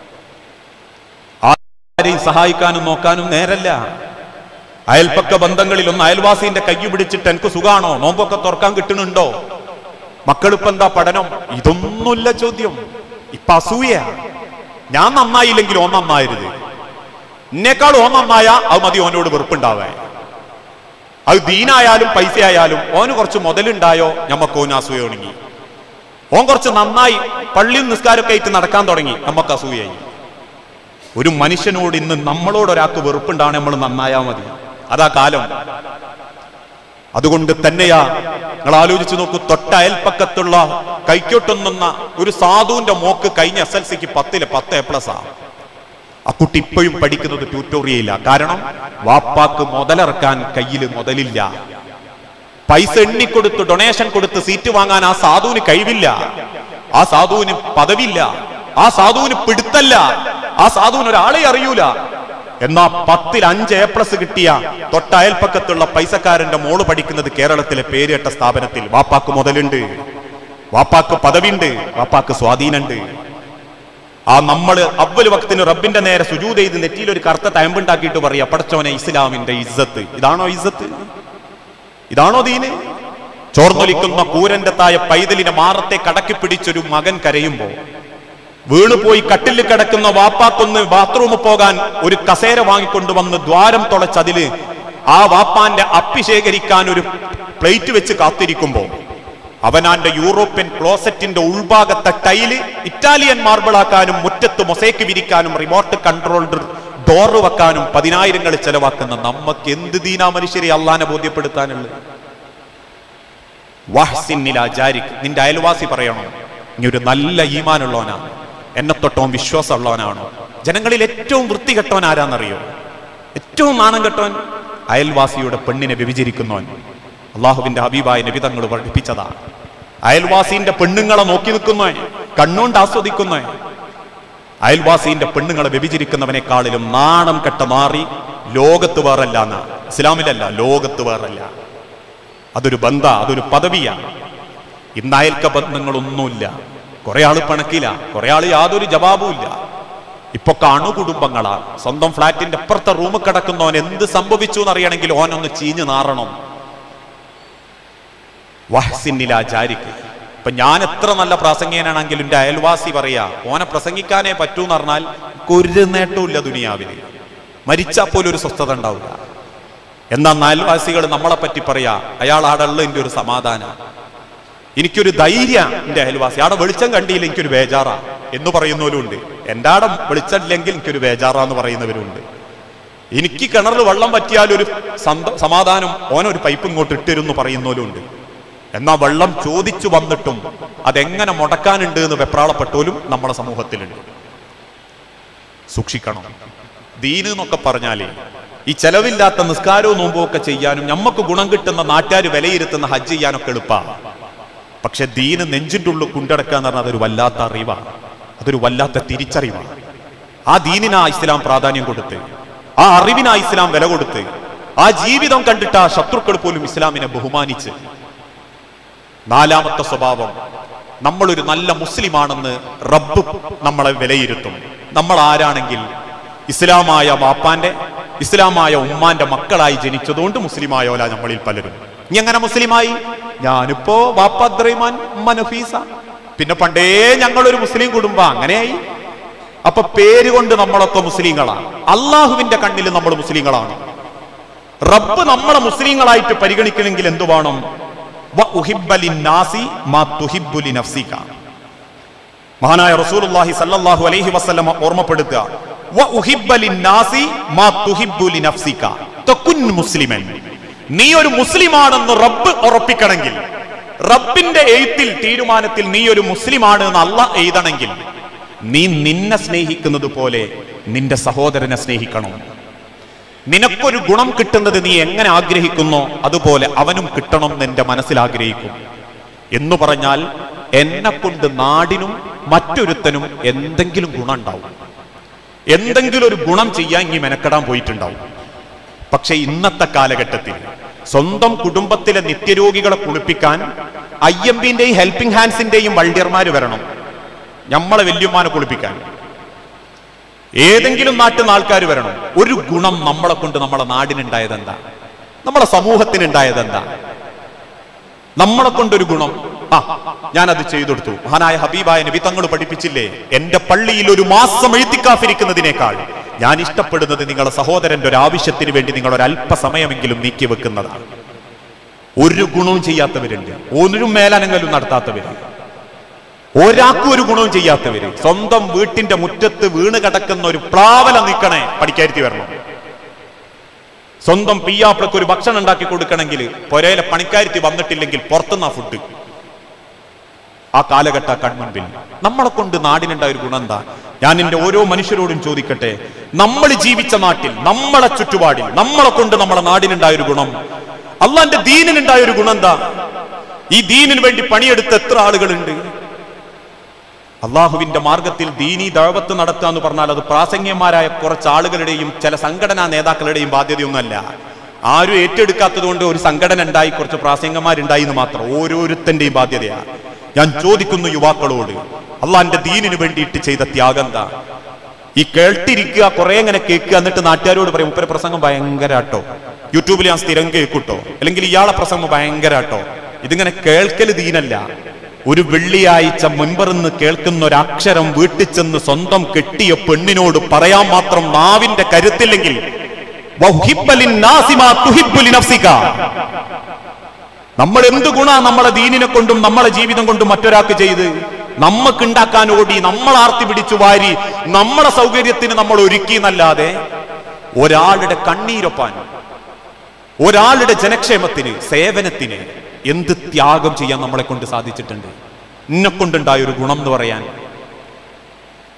[SPEAKER 1] ആരെയും സഹായിക്കാനും നോക്കാനും നേരല്ല അയൽപ്പക്ക ബന്ധങ്ങളിൽ ഒന്ന് അയൽവാസിന്റെ കൈ പിടിച്ചിട്ട് എനിക്ക് സുഖാണോ നോമ്പൊക്കെ തുറക്കാൻ കിട്ടുന്നുണ്ടോ മക്കളിപ്പോ എന്താ പഠനം ഇതൊന്നുമില്ല ചോദ്യം ഇപ്പൊ അസൂയ ഞാൻ നന്നായില്ലെങ്കിൽ ഓൻ നന്നായരുത് എന്നെക്കാൾ ഓൻ നന്നായ അത് മതി ഓനോട് വെറുപ്പുണ്ടാവേ അത് ദീനായാലും പൈസ ആയാലും ഓന് കുറച്ച് മുതലുണ്ടായോ ഞമ്മക്ക് ഓന് അസൂയ തുടങ്ങി ഓൻ കുറച്ച് നന്നായി പള്ളിയും നിസ്കാരമൊക്കെ ആയിട്ട് നടക്കാൻ തുടങ്ങി നമുക്ക് അസൂയായി ഒരു മനുഷ്യനോട് ഇന്ന് നമ്മളോട് ഒരാൾക്ക് വെറുപ്പുണ്ടാണ് നമ്മൾ നന്നായാ മതി അതാ കാലം അതുകൊണ്ട് തന്നെയാ നിങ്ങൾ ആലോചിച്ച് നോക്കൂ തൊട്ട അയൽപ്പക്കത്തുള്ള കൈക്കോട്ടുന്ന ഒരു സാധുവിന്റെ മോക്ക് കഴിഞ്ഞ എസ് എൽ സിക്ക് പത്തില് പത്ത് എ പ്ലസ് ആ ആ കുട്ടി ഇപ്പോഴും പഠിക്കുന്നത് ട്യൂട്ടോറിയയില്ല കാരണം വാപ്പാക്ക് മുതലിറക്കാൻ കയ്യിൽ മുതലില്ല പൈസ എണ്ണിക്കൊടുത്ത് ഡൊണേഷൻ കൊടുത്ത് സീറ്റ് വാങ്ങാൻ ആ സാധുവിന് കഴിവില്ല ആ സാധുവിന് പദവില്ല ആ സാധുവിന് പിടുത്തല്ല ആ സാധുവിന് ഒരാളെ അറിയൂല എന്നാ പത്തിൽ അഞ്ച് എ പ്ലസ് കിട്ടിയ തൊട്ടയൽപ്പക്കത്തുള്ള പൈസക്കാരന്റെ മോള് പഠിക്കുന്നത് കേരളത്തിലെ പേരുകെട്ട സ്ഥാപനത്തിൽ വാപ്പാക്ക് മുതലുണ്ട് വാപ്പാക്ക് പദവിയുണ്ട് വാപ്പാക്ക് സ്വാധീനമുണ്ട് ആ നമ്മള് അവല് വക്തിന് റബ്ബിന്റെ നേരെ സുജൂത് ചെയ്ത് നെറ്റിയിൽ ഒരു കറുത്ത തയമ്പുണ്ടാക്കിയിട്ട് പറയാ പടച്ചോനെ ഇസ്ലാമിന്റെ ഇസ്സത്ത് ഇതാണോ ഇസ്സത്ത് ഇതാണോ ദീന് ചോർന്നൊലിക്കുന്ന കൂരന്റെ തായ പൈതലിനെ മാറത്തെ കടക്കി പിടിച്ചൊരു മകൻ കരയുമ്പോ വീണുപോയി കട്ടിലിൽ കിടക്കുന്ന വാപ്പാക്കൊന്ന് ബാത്റൂമിൽ പോകാൻ ഒരു കസേര വാങ്ങിക്കൊണ്ടുവന്ന് ദ്വാരം തുളച്ചതില് ആ വാപ്പാന്റെ അപ്പി ശേഖരിക്കാൻ ഒരു പ്ലേറ്റ് വെച്ച് കാത്തിരിക്കുമ്പോ അവനാന്റെ യൂറോപ്യൻ ക്ലോസറ്റിന്റെ ഉൾഭാഗത്തെ ടൈല് ഇറ്റാലിയൻ മാർബിളാക്കാനും മുറ്റത്ത് മൊസൈക്ക് വിരിക്കാനും റിമോട്ട് കൺട്രോൾഡ് ഡോറ് വെക്കാനും പതിനായിരങ്ങൾ ചെലവാക്കുന്ന നമ്മക്ക് എന്ത് ദീനാ മനുഷ്യരെ അള്ളാനെ ബോധ്യപ്പെടുത്താനുള്ളത് വാഹ്സിന്നിലാചാരിക് നിന്റെ അയൽവാസി പറയണം നീ ഒരു നല്ല ഈമാനുള്ളവനാ എന്നെ തൊട്ടോൻ വിശ്വാസമുള്ളവനാണോ ജനങ്ങളിൽ ഏറ്റവും വൃത്തികെട്ടവൻ ആരാന്നറിയോ ഏറ്റവും നാണം കെട്ടവൻ അയൽവാസിയുടെ പെണ്ണിനെ വ്യഭിചരിക്കുന്നവൻ അള്ളാഹുവിന്റെ ഹബീബായ നബി തങ്ങൾ പഠിപ്പിച്ചതാ അയൽവാസിന്റെ പെണ്ണുങ്ങളെ നോക്കി നിൽക്കുന്നവൻ കണ്ണുകൊണ്ട് ആസ്വദിക്കുന്നവൻ അയൽവാസിന്റെ പെണ്ണുങ്ങളെ വ്യഭിചരിക്കുന്നവനെക്കാളിലും നാണം കെട്ട മാറി ലോകത്ത് വേറല്ല എന്നാ ഇസ്ലാമിലല്ല ലോകത്ത് വേറല്ല അതൊരു ബന്ധ അതൊരു പദവിയാണ് ഇന്ന് അയൽക്ക ബന്ധങ്ങളൊന്നുമില്ല കുറെ ആള് പണക്കില്ല കുറെ ആള് യാതൊരു ജവാബും ഇല്ല ഇപ്പൊ കാണു കുടുംബങ്ങളാ സ്വന്തം ഫ്ലാറ്റിന്റെ അപ്പുറത്തെ റൂമിൽ കിടക്കുന്നവൻ എന്ത് സംഭവിച്ചു എന്നറിയണമെങ്കിൽ ഓനൊന്ന് ചീഞ്ഞു നാറണം വഹ്സിന്നിലാചാരിക്ക് ഇപ്പൊ ഞാൻ എത്ര നല്ല പ്രാസംഗികനാണെങ്കിലും എന്റെ അയൽവാസി പറയാ ഓനെ പ്രസംഗിക്കാനേ പറ്റൂ എന്ന് പറഞ്ഞാൽ ഒരു നേട്ടവും ദുനിയാവിൽ മരിച്ചാൽ പോലും ഒരു സ്വസ്ഥത ഉണ്ടാവില്ല എന്നാൽ അയൽവാസികൾ നമ്മളെ പറ്റി പറയാ അയാൾ ആടുള്ള എന്റെ ഒരു സമാധാനം എനിക്കൊരു ധൈര്യ എന്റെ അയൽവാസി ആടെ വെളിച്ചം കണ്ടില്ല എനിക്കൊരു ബേജാറാ എന്ന് പറയുന്നവരും ഉണ്ട് എൻ്റെ ആടെ വെളിച്ചമില്ലെങ്കിൽ എനിക്കൊരു ബേജാറാ എന്ന് പറയുന്നവരുണ്ട് എനിക്ക് കിണറിൽ വെള്ളം പറ്റിയാൽ ഒരു സന്ത- സമാധാനം ഓനൊരു പൈപ്പ് ഇങ്ങോട്ട് ഇട്ടിരുന്നു പറയുന്നവരും ഉണ്ട് എന്നാ വെള്ളം ചോദിച്ചു വന്നിട്ടും അതെങ്ങനെ മുടക്കാനുണ്ട് എന്ന് വെപ്രാളപ്പെട്ടോലും നമ്മുടെ സമൂഹത്തിലുണ്ട് സൂക്ഷിക്കണം ദീന് എന്നൊക്കെ പറഞ്ഞാലേ ഈ ചെലവില്ലാത്ത നിസ്കാരവും നോമ്പും ഒക്കെ ചെയ്യാനും നമുക്ക് ഗുണം കിട്ടുന്ന നാട്ടുകാർ വിലയിരുത്തുന്ന ഹജ്ജ് ചെയ്യാനൊക്കെ എളുപ്പമാണ് പക്ഷെ ദീന് നെഞ്ചിൻ്റെ ഉള്ളിൽ കൊണ്ടടക്കുക എന്ന് പറഞ്ഞാൽ അതൊരു വല്ലാത്ത അറിവാണ് അതൊരു വല്ലാത്ത തിരിച്ചറിവാണ് ആ ദീനിനാ ഇസ്ലാം പ്രാധാന്യം കൊടുത്ത് ആ അറിവിനാ ഇസ്ലാം വില കൊടുത്ത് ആ ജീവിതം കണ്ടിട്ട് ആ ശത്രുക്കൾ പോലും ഇസ്ലാമിനെ ബഹുമാനിച്ച് നാലാമത്തെ സ്വഭാവം നമ്മളൊരു നല്ല മുസ്ലിമാണെന്ന് റബ്ബ് നമ്മളെ വിലയിരുത്തും നമ്മൾ ആരാണെങ്കിൽ ഇസ്ലാമായ വാപ്പാന്റെ ഇസ്ലാമായ ഉമ്മാന്റെ മക്കളായി ജനിച്ചതുകൊണ്ട് മുസ്ലിമായോല നമ്മളിൽ പലരും ഇനി എങ്ങനെ മുസ്ലിമായി ഞാനിപ്പോ വാപ്പ അബ്ദുറഹിമാൻ ഉമ്മ നഫീസ പിന്നെ പണ്ടേ ഞങ്ങളൊരു മുസ്ലിം കുടുംബം അങ്ങനെയായി അപ്പൊ പേര് കൊണ്ട് നമ്മളൊക്കെ മുസ്ലിങ്ങളാണ് അള്ളാഹുവിന്റെ കണ്ണിൽ നമ്മൾ മുസ്ലിങ്ങളാണ് റബ്ബ് നമ്മളെ മുസ്ലിങ്ങളായിട്ട് പരിഗണിക്കണമെങ്കിൽ എന്തു വേണം വ ഉഹിബ്ബ ലിന്നാസി മാ തുഹിബ്ബു ലിനഫ്സിക. മഹാനായ റസൂലുള്ളാഹി സല്ലല്ലാഹു അലൈഹി വസല്ലമ ഓർമ്മപ്പെടുത്തുക വ ഉഹിബ്ബ ലിന്നാസി മാ തുഹിബ്ബു ലിനഫ്സിക. തകുൻ മുസ്ലിമൻ നീ ഒരു മുസ്ലിമാണെന്ന് റബ്ബ് ഉറപ്പിക്കണമെങ്കിൽ റബ്ബിന്റെ എഴുത്തിൽ തീരുമാനത്തിൽ നീ ഒരു മുസ്ലിമാണ് എന്ന് അല്ല എഴുതണമെങ്കിൽ നീ നിന്നെ സ്നേഹിക്കുന്നത് പോലെ നിന്റെ സഹോദരനെ സ്നേഹിക്കണം നിനക്കൊരു ഗുണം കിട്ടുന്നത് നീ എങ്ങനെ ആഗ്രഹിക്കുന്നോ അതുപോലെ അവനും കിട്ടണം എന്ന് എന്റെ മനസ്സിൽ ആഗ്രഹിക്കും എന്ന് പറഞ്ഞാൽ എന്നെ കൊണ്ട് നാടിനും മറ്റൊരുത്തനും എന്തെങ്കിലും ഗുണം ഉണ്ടാവും എന്തെങ്കിലും ഒരു ഗുണം ചെയ്യാൻ ഇനി മെനക്കെടാൻ പോയിട്ടുണ്ടാവും പക്ഷെ ഇന്നത്തെ കാലഘട്ടത്തിൽ സ്വന്തം കുടുംബത്തിലെ നിത്യരോഗികളെ കുളിപ്പിക്കാൻ ഐ എം ബിന്റെയും ഹെൽപ്പിംഗ് ഹാൻഡ്സിന്റെയും വൾഡിയർമാര് വരണം നമ്മളെ വല്യമ്മാനെ കുളിപ്പിക്കാൻ ഏതെങ്കിലും നാട്ടിൽ നിന്ന് ആൾക്കാർ വരണം ഒരു ഗുണം നമ്മളെ കൊണ്ട് നമ്മളെ നാടിനുണ്ടായതെന്താ നമ്മളെ സമൂഹത്തിനുണ്ടായതെന്താ നമ്മളെ കൊണ്ടൊരു ഗുണം ആ ഞാനത് ചെയ്തു കൊടുത്തു മഹാനായ ഹബീബായ നബി തങ്ങൾ പഠിപ്പിച്ചില്ലേ എന്റെ പള്ളിയിൽ ഒരു മാസം എഴുത്തിക്കാഫിരിക്കുന്നതിനേക്കാൾ ഞാൻ ഇഷ്ടപ്പെടുന്നത് നിങ്ങളെ സഹോദരന്റെ ഒരു ആവശ്യത്തിന് വേണ്ടി നിങ്ങൾ ഒരു അല്പസമയമെങ്കിലും നീക്കി വെക്കുന്നതാണ് ഒരു ഗുണവും ചെയ്യാത്തവരുണ്ട് ഒരു മേലനങ്ങലും നടത്താത്തവരുണ്ട് ഒരാൾക്കും ഒരു ഗുണവും ചെയ്യാത്തവര് സ്വന്തം വീട്ടിന്റെ മുറ്റത്ത് വീണ് കിടക്കുന്ന ഒരു പ്ലാവല നിൽക്കണേ പണിക്കാരുത്തി വരണം സ്വന്തം പിയ്യാപ്പിളക്ക് ഒരു ഭക്ഷണം ഉണ്ടാക്കി കൊടുക്കണമെങ്കിൽ പൊരയിലെ പണിക്കാരുത്തി വന്നിട്ടില്ലെങ്കിൽ പുറത്തുനിന്നാ ഫുഡ് ആ കാലഘട്ട കൺമുൻപിൽ നമ്മളെ കൊണ്ട് നാടിനുണ്ടായ ഒരു ഗുണം എന്താ ഞാൻ എന്റെ ഓരോ മനുഷ്യരോടും ചോദിക്കട്ടെ നമ്മൾ ജീവിച്ച നാട്ടിൽ നമ്മളെ ചുറ്റുപാടിൽ നമ്മളെ കൊണ്ട് നമ്മളെ നാടിനുണ്ടായ ഒരു ഗുണം അള്ളാന്റെ ദീനിനുണ്ടായ ഒരു ഗുണം എന്താ ഈ ദീനിന് വേണ്ടി പണിയെടുത്ത എത്ര ആളുകളുണ്ട് അള്ളാഹുവിന്റെ മാർഗത്തിൽ ദീനി ദഴവത്ത് നടത്തുക എന്ന് പറഞ്ഞാൽ അത് പ്രാസംഗ്യന്മാരായ കുറച്ച് ആളുകളുടെയും ചില സംഘടനാ നേതാക്കളുടെയും ബാധ്യതയൊന്നുമല്ല ആരും ഏറ്റെടുക്കാത്തത് കൊണ്ട് ഒരു സംഘടന ഉണ്ടായി കുറച്ച് പ്രാസംഗന്മാരുണ്ടായി എന്ന് മാത്രം ഓരോരുത്തന്റെയും ബാധ്യതയാണ് ഞാൻ ചോദിക്കുന്നു യുവാക്കളോട് അള്ളാന്റെ ദീനിന് വേണ്ടിയിട്ട് ചെയ്ത ത്യാഗം എന്താ ഈ കേട്ടിരിക്കുക കുറെ ഇങ്ങനെ കേൾക്കുക എന്നിട്ട് നാട്ടുകാരോട് പറയും ഉപ്പര പ്രസംഗം ഭയങ്കരാട്ടോ യൂട്യൂബിൽ ഞാൻ സ്ഥിരം കേൾക്കൂട്ടോ അല്ലെങ്കിൽ ഇയാളെ പ്രസംഗം ഭയങ്കരാട്ടോ ഇതിങ്ങനെ കേൾക്കൽ ദീനല്ല ഒരു വെള്ളിയാഴ്ച മുൻപറിന്ന് കേൾക്കുന്ന ഒരു അക്ഷരം വീട്ടിൽ ചെന്ന് സ്വന്തം കെട്ടിയ പെണ്ണിനോട് പറയാൻ മാത്രം നാവിന്റെ കരുത്തില്ലെങ്കിൽ വഹുഹിബ്ബലിൻ നാസിമാ തുഹിബ്ബുലി നഫ്സിക. നമ്മൾ എന്ത് ഗുണ നമ്മളെ ദീനിനെ കൊണ്ടും നമ്മളെ ജീവിതം കൊണ്ടും മറ്റൊരാൾക്ക് ചെയ്ത് നമുക്ക് ഉണ്ടാക്കാൻ ഓടി നമ്മൾ ആർത്തി പിടിച്ചു വാരി നമ്മളെ സൗകര്യത്തിന് നമ്മൾ ഒരുക്കി എന്നല്ലാതെ ഒരാളുടെ കണ്ണീരൊപ്പാൻ ഒരാളുടെ ജനക്ഷേമത്തിന് സേവനത്തിന് എന്ത് ത്യാഗം ചെയ്യാൻ നമ്മളെ കൊണ്ട് സാധിച്ചിട്ടുണ്ട് എന്നെ കൊണ്ടുണ്ടായ ഒരു ഗുണം എന്ന് പറയാൻ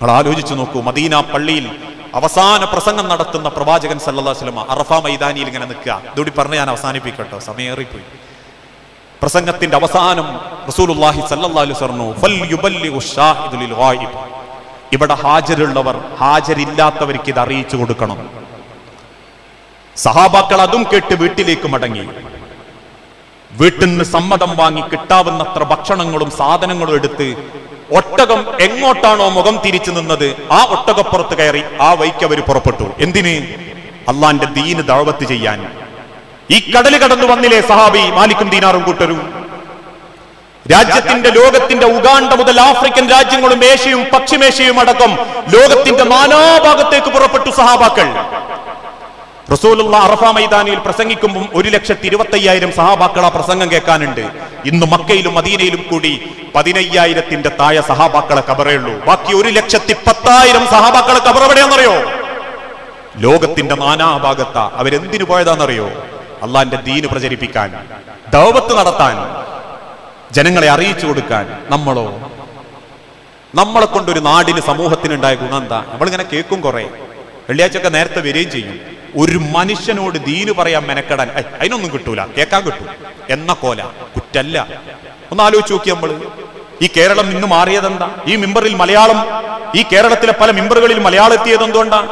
[SPEAKER 1] നിങ്ങൾ ആലോചിച്ചു നോക്കൂ മദീന പള്ളിയിൽ അവസാന പ്രസംഗം നടത്തുന്ന പ്രവാചകൻ സല്ലല്ലാഹു അലൈഹി വസല്ലമ അറഫ മൈതാനിയിൽ ഇങ്ങനെ നിൽക്കുക ഇതോടി പറഞ്ഞ് ഞാൻ അവസാനിപ്പിക്കട്ടോ സമയേറിപ്പോയി പ്രസംഗത്തിന്റെ അവസാനം റസൂലുള്ളാഹി സല്ലല്ലാഹു അലൈഹി വസല്ലം ഫൽയുബല്ലിഗു ഷാഹിദു ലിൽ ഗായിബ് ഇവിടെ ഹാജരുള്ളവർ ഹാജരില്ലാത്തവർക്ക് ഇത് അറിയിച്ചു കൊടുക്കണം സഹാബാക്കൾ അതും കേട്ട് വീട്ടിലേക്ക് മടങ്ങി വീട്ടിൽ നിന്ന് സമ്മതം വാങ്ങി കിട്ടാവുന്നത്ര ഭക്ഷണങ്ങളും സാധനങ്ങളും എടുത്ത് ഒട്ടകം എങ്ങോട്ടാണോ മുഖം തിരിച്ചു നിന്നത് ആ ഒട്ടകപ്പുറത്ത് കയറി ആ വൈക്ക് അവർ പുറപ്പെട്ടു എന്തിന് അള്ളാന്റെ ദീന് ദഴവത്ത് ചെയ്യാൻ ഈ കടല് കടന്നു വന്നില്ലേ സഹാബി മാലിക്കും ദീനാറും കൂട്ടരും രാജ്യത്തിന്റെ ലോകത്തിന്റെ ഉഗാണ്ട മുതൽ ആഫ്രിക്കൻ രാജ്യങ്ങളും ഏഷ്യയും പശ്ചിമേഷ്യയും അടക്കം ലോകത്തിന്റെ നാനാഭാഗത്തേക്ക് പുറപ്പെട്ടു സഹാബാക്കൾ റസൂലുള്ള അറഫ മൈതാനിയിൽ പ്രസംഗിക്കുമ്പോൾ ഒരു ലക്ഷത്തി ഇരുപത്തയ്യായിരം സഹാബാക്കൾ ആ പ്രസംഗം കേൾക്കാനുണ്ട് ഇന്ന് മക്കയിലും മദീനയിലും കൂടി പതിനയ്യായിരത്തിന്റെ താഴെ സഹാബാക്കളെ കബറേ ഉള്ളൂ ബാക്കി ഒരു ലക്ഷത്തി പത്തായിരം സഹാബാക്കളെ കബർ എവിടെയാണെന്നറിയോ ലോകത്തിന്റെ നാനാഭാഗത്ത അവരെന്തിനു പോയതാണെന്നറിയോ അള്ളാന്റെ ദീന് പ്രചരിപ്പിക്കാൻ ദൗവത്ത് നടത്താൻ ജനങ്ങളെ അറിയിച്ചു കൊടുക്കാൻ നമ്മളോ നമ്മളെ കൊണ്ടൊരു നാടിന് സമൂഹത്തിനുണ്ടായ ഗുണം എന്താ നമ്മളിങ്ങനെ കേൾക്കും കുറെ വെള്ളിയാഴ്ചയൊക്കെ നേരത്തെ വരികയും ചെയ്യും ഒരു മനുഷ്യനോട് ദീന് പറയാൻ മെനക്കെടാൻ "ഐ, അതിനൊന്നും കിട്ടൂല കേൾക്കാൻ കിട്ടും എന്ന കോല കുറ്റല്ല ഒന്ന് ആലോചിച്ച് നോക്കി നമ്മള് ഈ കേരളം ഇന്ന് മാറിയതെന്താ ഈ മിമ്പറിൽ മലയാളം ഈ കേരളത്തിലെ പല മിമ്പറുകളിൽ മലയാളം എത്തിയത് എന്തുകൊണ്ടാണ്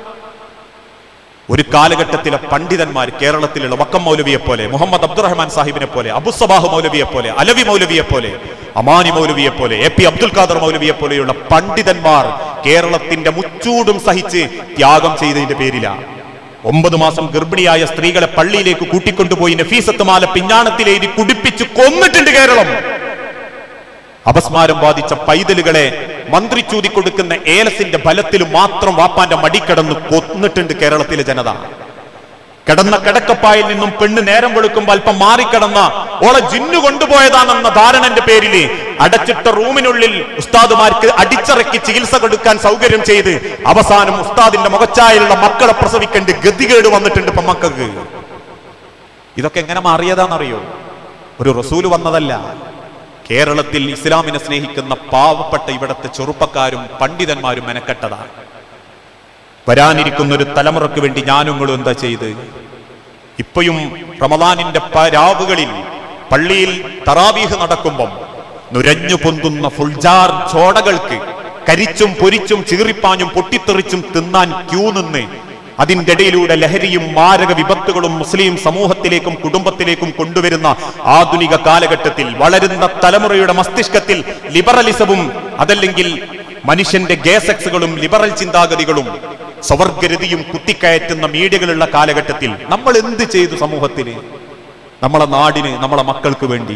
[SPEAKER 1] ഒരു കാലഘട്ടത്തിലെ പണ്ഡിതന്മാർ കേരളത്തിലുള്ള വക്കം മൗലവിയെ പോലെ മുഹമ്മദ് അബ്ദുറഹ്മാൻ സാഹിബിനെ പോലെ അബുസബാഹു മൗലവിയെ പോലെ അലവി മൗലവിയെ പോലെ അമാനി മൗലവിയെ പോലെ എ പി അബ്ദുൽ ഖാദർ മൗലവിയെ പോലെയുള്ള പണ്ഡിതന്മാർ കേരളത്തിന്റെ മുച്ചൂടും സഹിച്ച് ത്യാഗം ചെയ്തതിന്റെ പേരിലാണ് ഒമ്പത് മാസം ഗർഭിണിയായ സ്ത്രീകളെ പള്ളിയിലേക്ക് കൂട്ടിക്കൊണ്ടുപോയി നഫീസത്ത് മാല പിഞ്ഞാണത്തിലേരി കുടിപ്പിച്ച് കൊന്നിട്ടുണ്ട് കേരളം അപസ്മാരം ബാധിച്ച പൈതലുകളെ മന്ത്രി ചൂതി കൊടുക്കുന്ന ഏലസിന്റെ ബലത്തിൽ മാത്രം വാപ്പാന്റെ മടിക്കടന്ന് കൊന്നിട്ടുണ്ട് കേരളത്തിലെ ജനത കിടന്ന കിടക്കപ്പായിൽ നിന്നും പെണ്ണ് നേരം വെളുക്കുമ്പോൾ അല്പം മാറിക്കിടന്ന ഓളെ ജിന്നു കൊണ്ടുപോയതാണെന്ന ധാരണന്റെ പേരില് അടച്ചിട്ട റൂമിനുള്ളിൽ ഉസ്താദുമാർക്ക് അടിച്ചിറക്കി ചികിത്സ കൊടുക്കാൻ സൗകര്യം ചെയ്ത് അവസാനം ഉസ്താദിന്റെ മുഖച്ചായുള്ള മക്കളെ പ്രസവിക്കേണ്ട ഗതികേട് വന്നിട്ടുണ്ട് ഇപ്പൊ മക്കൾക്ക് ഇതൊക്കെ എങ്ങനെ മാറിയതാണെന്നറിയോ ഒരു റസൂല് വന്നതല്ല കേരളത്തിൽ ഇസ്ലാമിനെ സ്നേഹിക്കുന്ന പാവപ്പെട്ട ഇവിടത്തെ ചെറുപ്പക്കാരും പണ്ഡിതന്മാരും മെനക്കെട്ടതാണ് വരാനിരിക്കുന്ന ഒരു തലമുറക്ക് വേണ്ടി ഞാനുങ്ങളും എന്താ ചെയ്ത് ഇപ്പോഴും റമദാനിന്റെ പ- രാവുകളിൽ പള്ളിയിൽ തറാവീഹ് നടക്കുമ്പം നുരഞ്ഞു പൊന്തുന്ന ഫുൾജാർ ചോടകൾക്ക് കരിച്ചും പൊരിച്ചും ചീറിപ്പാഞ്ഞും പൊട്ടിത്തെറിച്ചും തിന്നാൻ ക്യൂ നിന്ന് അതിന്റെ ഇടയിലൂടെ ലഹരിയും മാരക വിപത്തുകളും മുസ്ലിം സമൂഹത്തിലേക്കും കുടുംബത്തിലേക്കും കൊണ്ടുവരുന്ന ആധുനിക കാലഘട്ടത്തിൽ വളരുന്ന തലമുറയുടെ മസ്തിഷ്കത്തിൽ ലിബറലിസവും അതല്ലെങ്കിൽ മനുഷ്യന്റെ ഗേസെക്സുകളും ലിബറൽ ചിന്താഗതികളും സ്വവർഗരതിയും കുത്തിക്കയറ്റുന്ന മീഡിയകളുള്ള കാലഘട്ടത്തിൽ നമ്മൾ എന്ത് ചെയ്തു സമൂഹത്തിന് നമ്മളെ നാടിന് നമ്മളെ മക്കൾക്ക് വേണ്ടി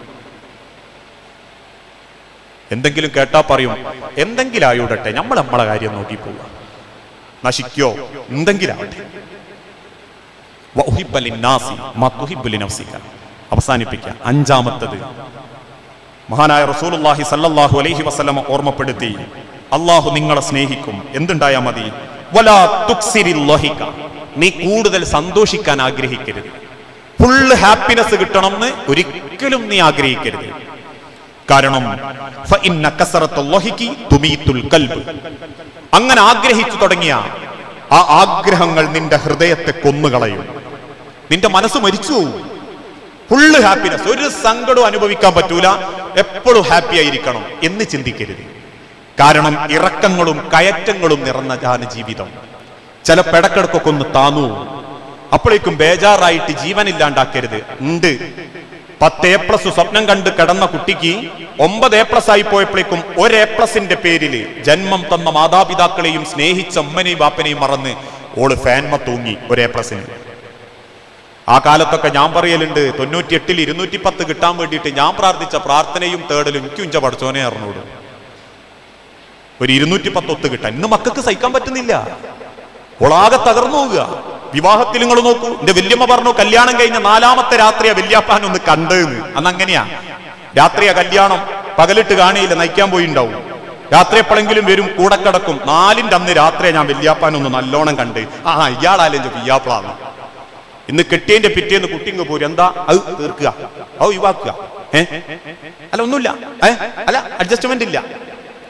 [SPEAKER 1] എന്തെങ്കിലും കേട്ടാ പറയും എന്തെങ്കിലും ആയോടട്ടെ നമ്മൾ നമ്മളെ കാര്യം നോക്കി പോവുക നശിക്കോ എന്തെങ്കിലാവട്ടെ വഉഹിബ്ബ ലിന്നാസി മാ തുഹിബ്ബു ലിനഫ്സിക. അവസാനിപ്പിക്കാം അഞ്ചാമത്തത് മഹാനായ റസൂലുള്ളാഹി സല്ലല്ലാഹു അലൈഹി വസല്ലമ ഓർമ്മപ്പെടുത്തി അള്ളാഹു നിങ്ങളെ സ്നേഹിക്കും എന്തുണ്ടായാ മതി വലാ തുക്സിരിൽ ലഹിക. നീ കൂടുതൽ സന്തോഷിക്കാൻ ആഗ്രഹിക്കരുത് ഫുള്ള് ഹാപ്പിനെസ് കിട്ടണമെന്ന് ഒരിക്കലും നീ ആഗ്രഹിക്കരുത് കാരണം ഫഇന്ന കസറത്തുൽ ലഹികി തുമീത്തുൽ കൽബ്. അങ്ങനെ ആഗ്രഹിച്ചു തുടങ്ങിയ ആ ആഗ്രഹങ്ങൾ നിന്റെ ഹൃദയത്തെ കൊന്നുകളയും നിന്റെ മനസ്സ് മരിച്ചു പോവും ഫുള്ള് ഹാപ്പിനെസ് ഒരു സങ്കടവും അനുഭവിക്കാൻ പറ്റൂല എപ്പോഴും ഹാപ്പി ആയിരിക്കണം എന്ന് ചിന്തിക്കരുത് കാരണം ഇറക്കങ്ങളും കയറ്റങ്ങളും നിറഞ്ഞതാണ് ജീവിതം ചില പെടക്കിടക്കൊക്കെ ഒന്ന് താന്നു പോകും. അപ്പോഴേക്കും ബേജാറായിട്ട് ജീവനില്ലാണ്ടാക്കരുത് ഉണ്ട് പത്ത് എ പ്ലസ് സ്വപ്നം കണ്ട് കിടന്ന കുട്ടിക്ക് ഒമ്പത് എ പ്ലസ് ആയി പോയപ്പോഴേക്കും ഒരു എ പ്ലസിന്റെ പേരില് ജന്മം തന്ന മാതാപിതാക്കളെയും സ്നേഹിച്ച അമ്മനെയും ബാപ്പനെയും മറന്ന് ഓള് ഫാൻമ തൂങ്ങി ഒരു എ പ്ലസിന് ആ കാലത്തൊക്കെ ഞാൻ പറയലുണ്ട് തൊണ്ണൂറ്റിയെട്ടിൽ ഇരുന്നൂറ്റി പത്ത് കിട്ടാൻ വേണ്ടിയിട്ട് ഞാൻ പ്രാർത്ഥിച്ച പ്രാർത്ഥനയും തേടലും എനിക്ക് ഉഞ്ച പഠിച്ചോനെ അറിഞ്ഞോട് ഒരു ഇരുന്നൂറ്റി പത്ത് ഒത്ത് കിട്ടാൻ ഇന്ന് മക്കൾക്ക് സഹിക്കാൻ പറ്റുന്നില്ല ഓളാകെ തകർന്നു പോവുക വിവാഹത്തിൽ നിങ്ങൾ നോക്കൂ എന്റെ വല്യമ്മ പറഞ്ഞു കല്യാണം കഴിഞ്ഞ നാലാമത്തെ രാത്രിയാ വല്യാപ്പാൻ ഒന്ന് കണ്ടെന്ന് അന്ന് അങ്ങനെയാ രാത്രിയാ കല്യാണം പകലിട്ട് കാണിയില്ല നയിക്കാൻ പോയിണ്ടാവും രാത്രി എപ്പോഴെങ്കിലും വരും കൂടെ കിടക്കും നാലിന്റെ അന്ന് രാത്രിയാ ഞാൻ വല്യാപ്പാൻ ഒന്ന് നല്ലോണം കണ്ട് ആ ഇയാളാലും വിയ്യാപ്പിളാണ് ഇന്ന് കെട്ടിയതിന്റെ പിറ്റേന്ന് കുട്ടിങ്ങ് പോരും എന്താ അത് തീർക്കുക അത് ഒഴിവാക്കുക ഏ അല്ല ഒന്നുമില്ല ഏ അല്ല അഡ്ജസ്റ്റ്മെന്റ് ഇല്ല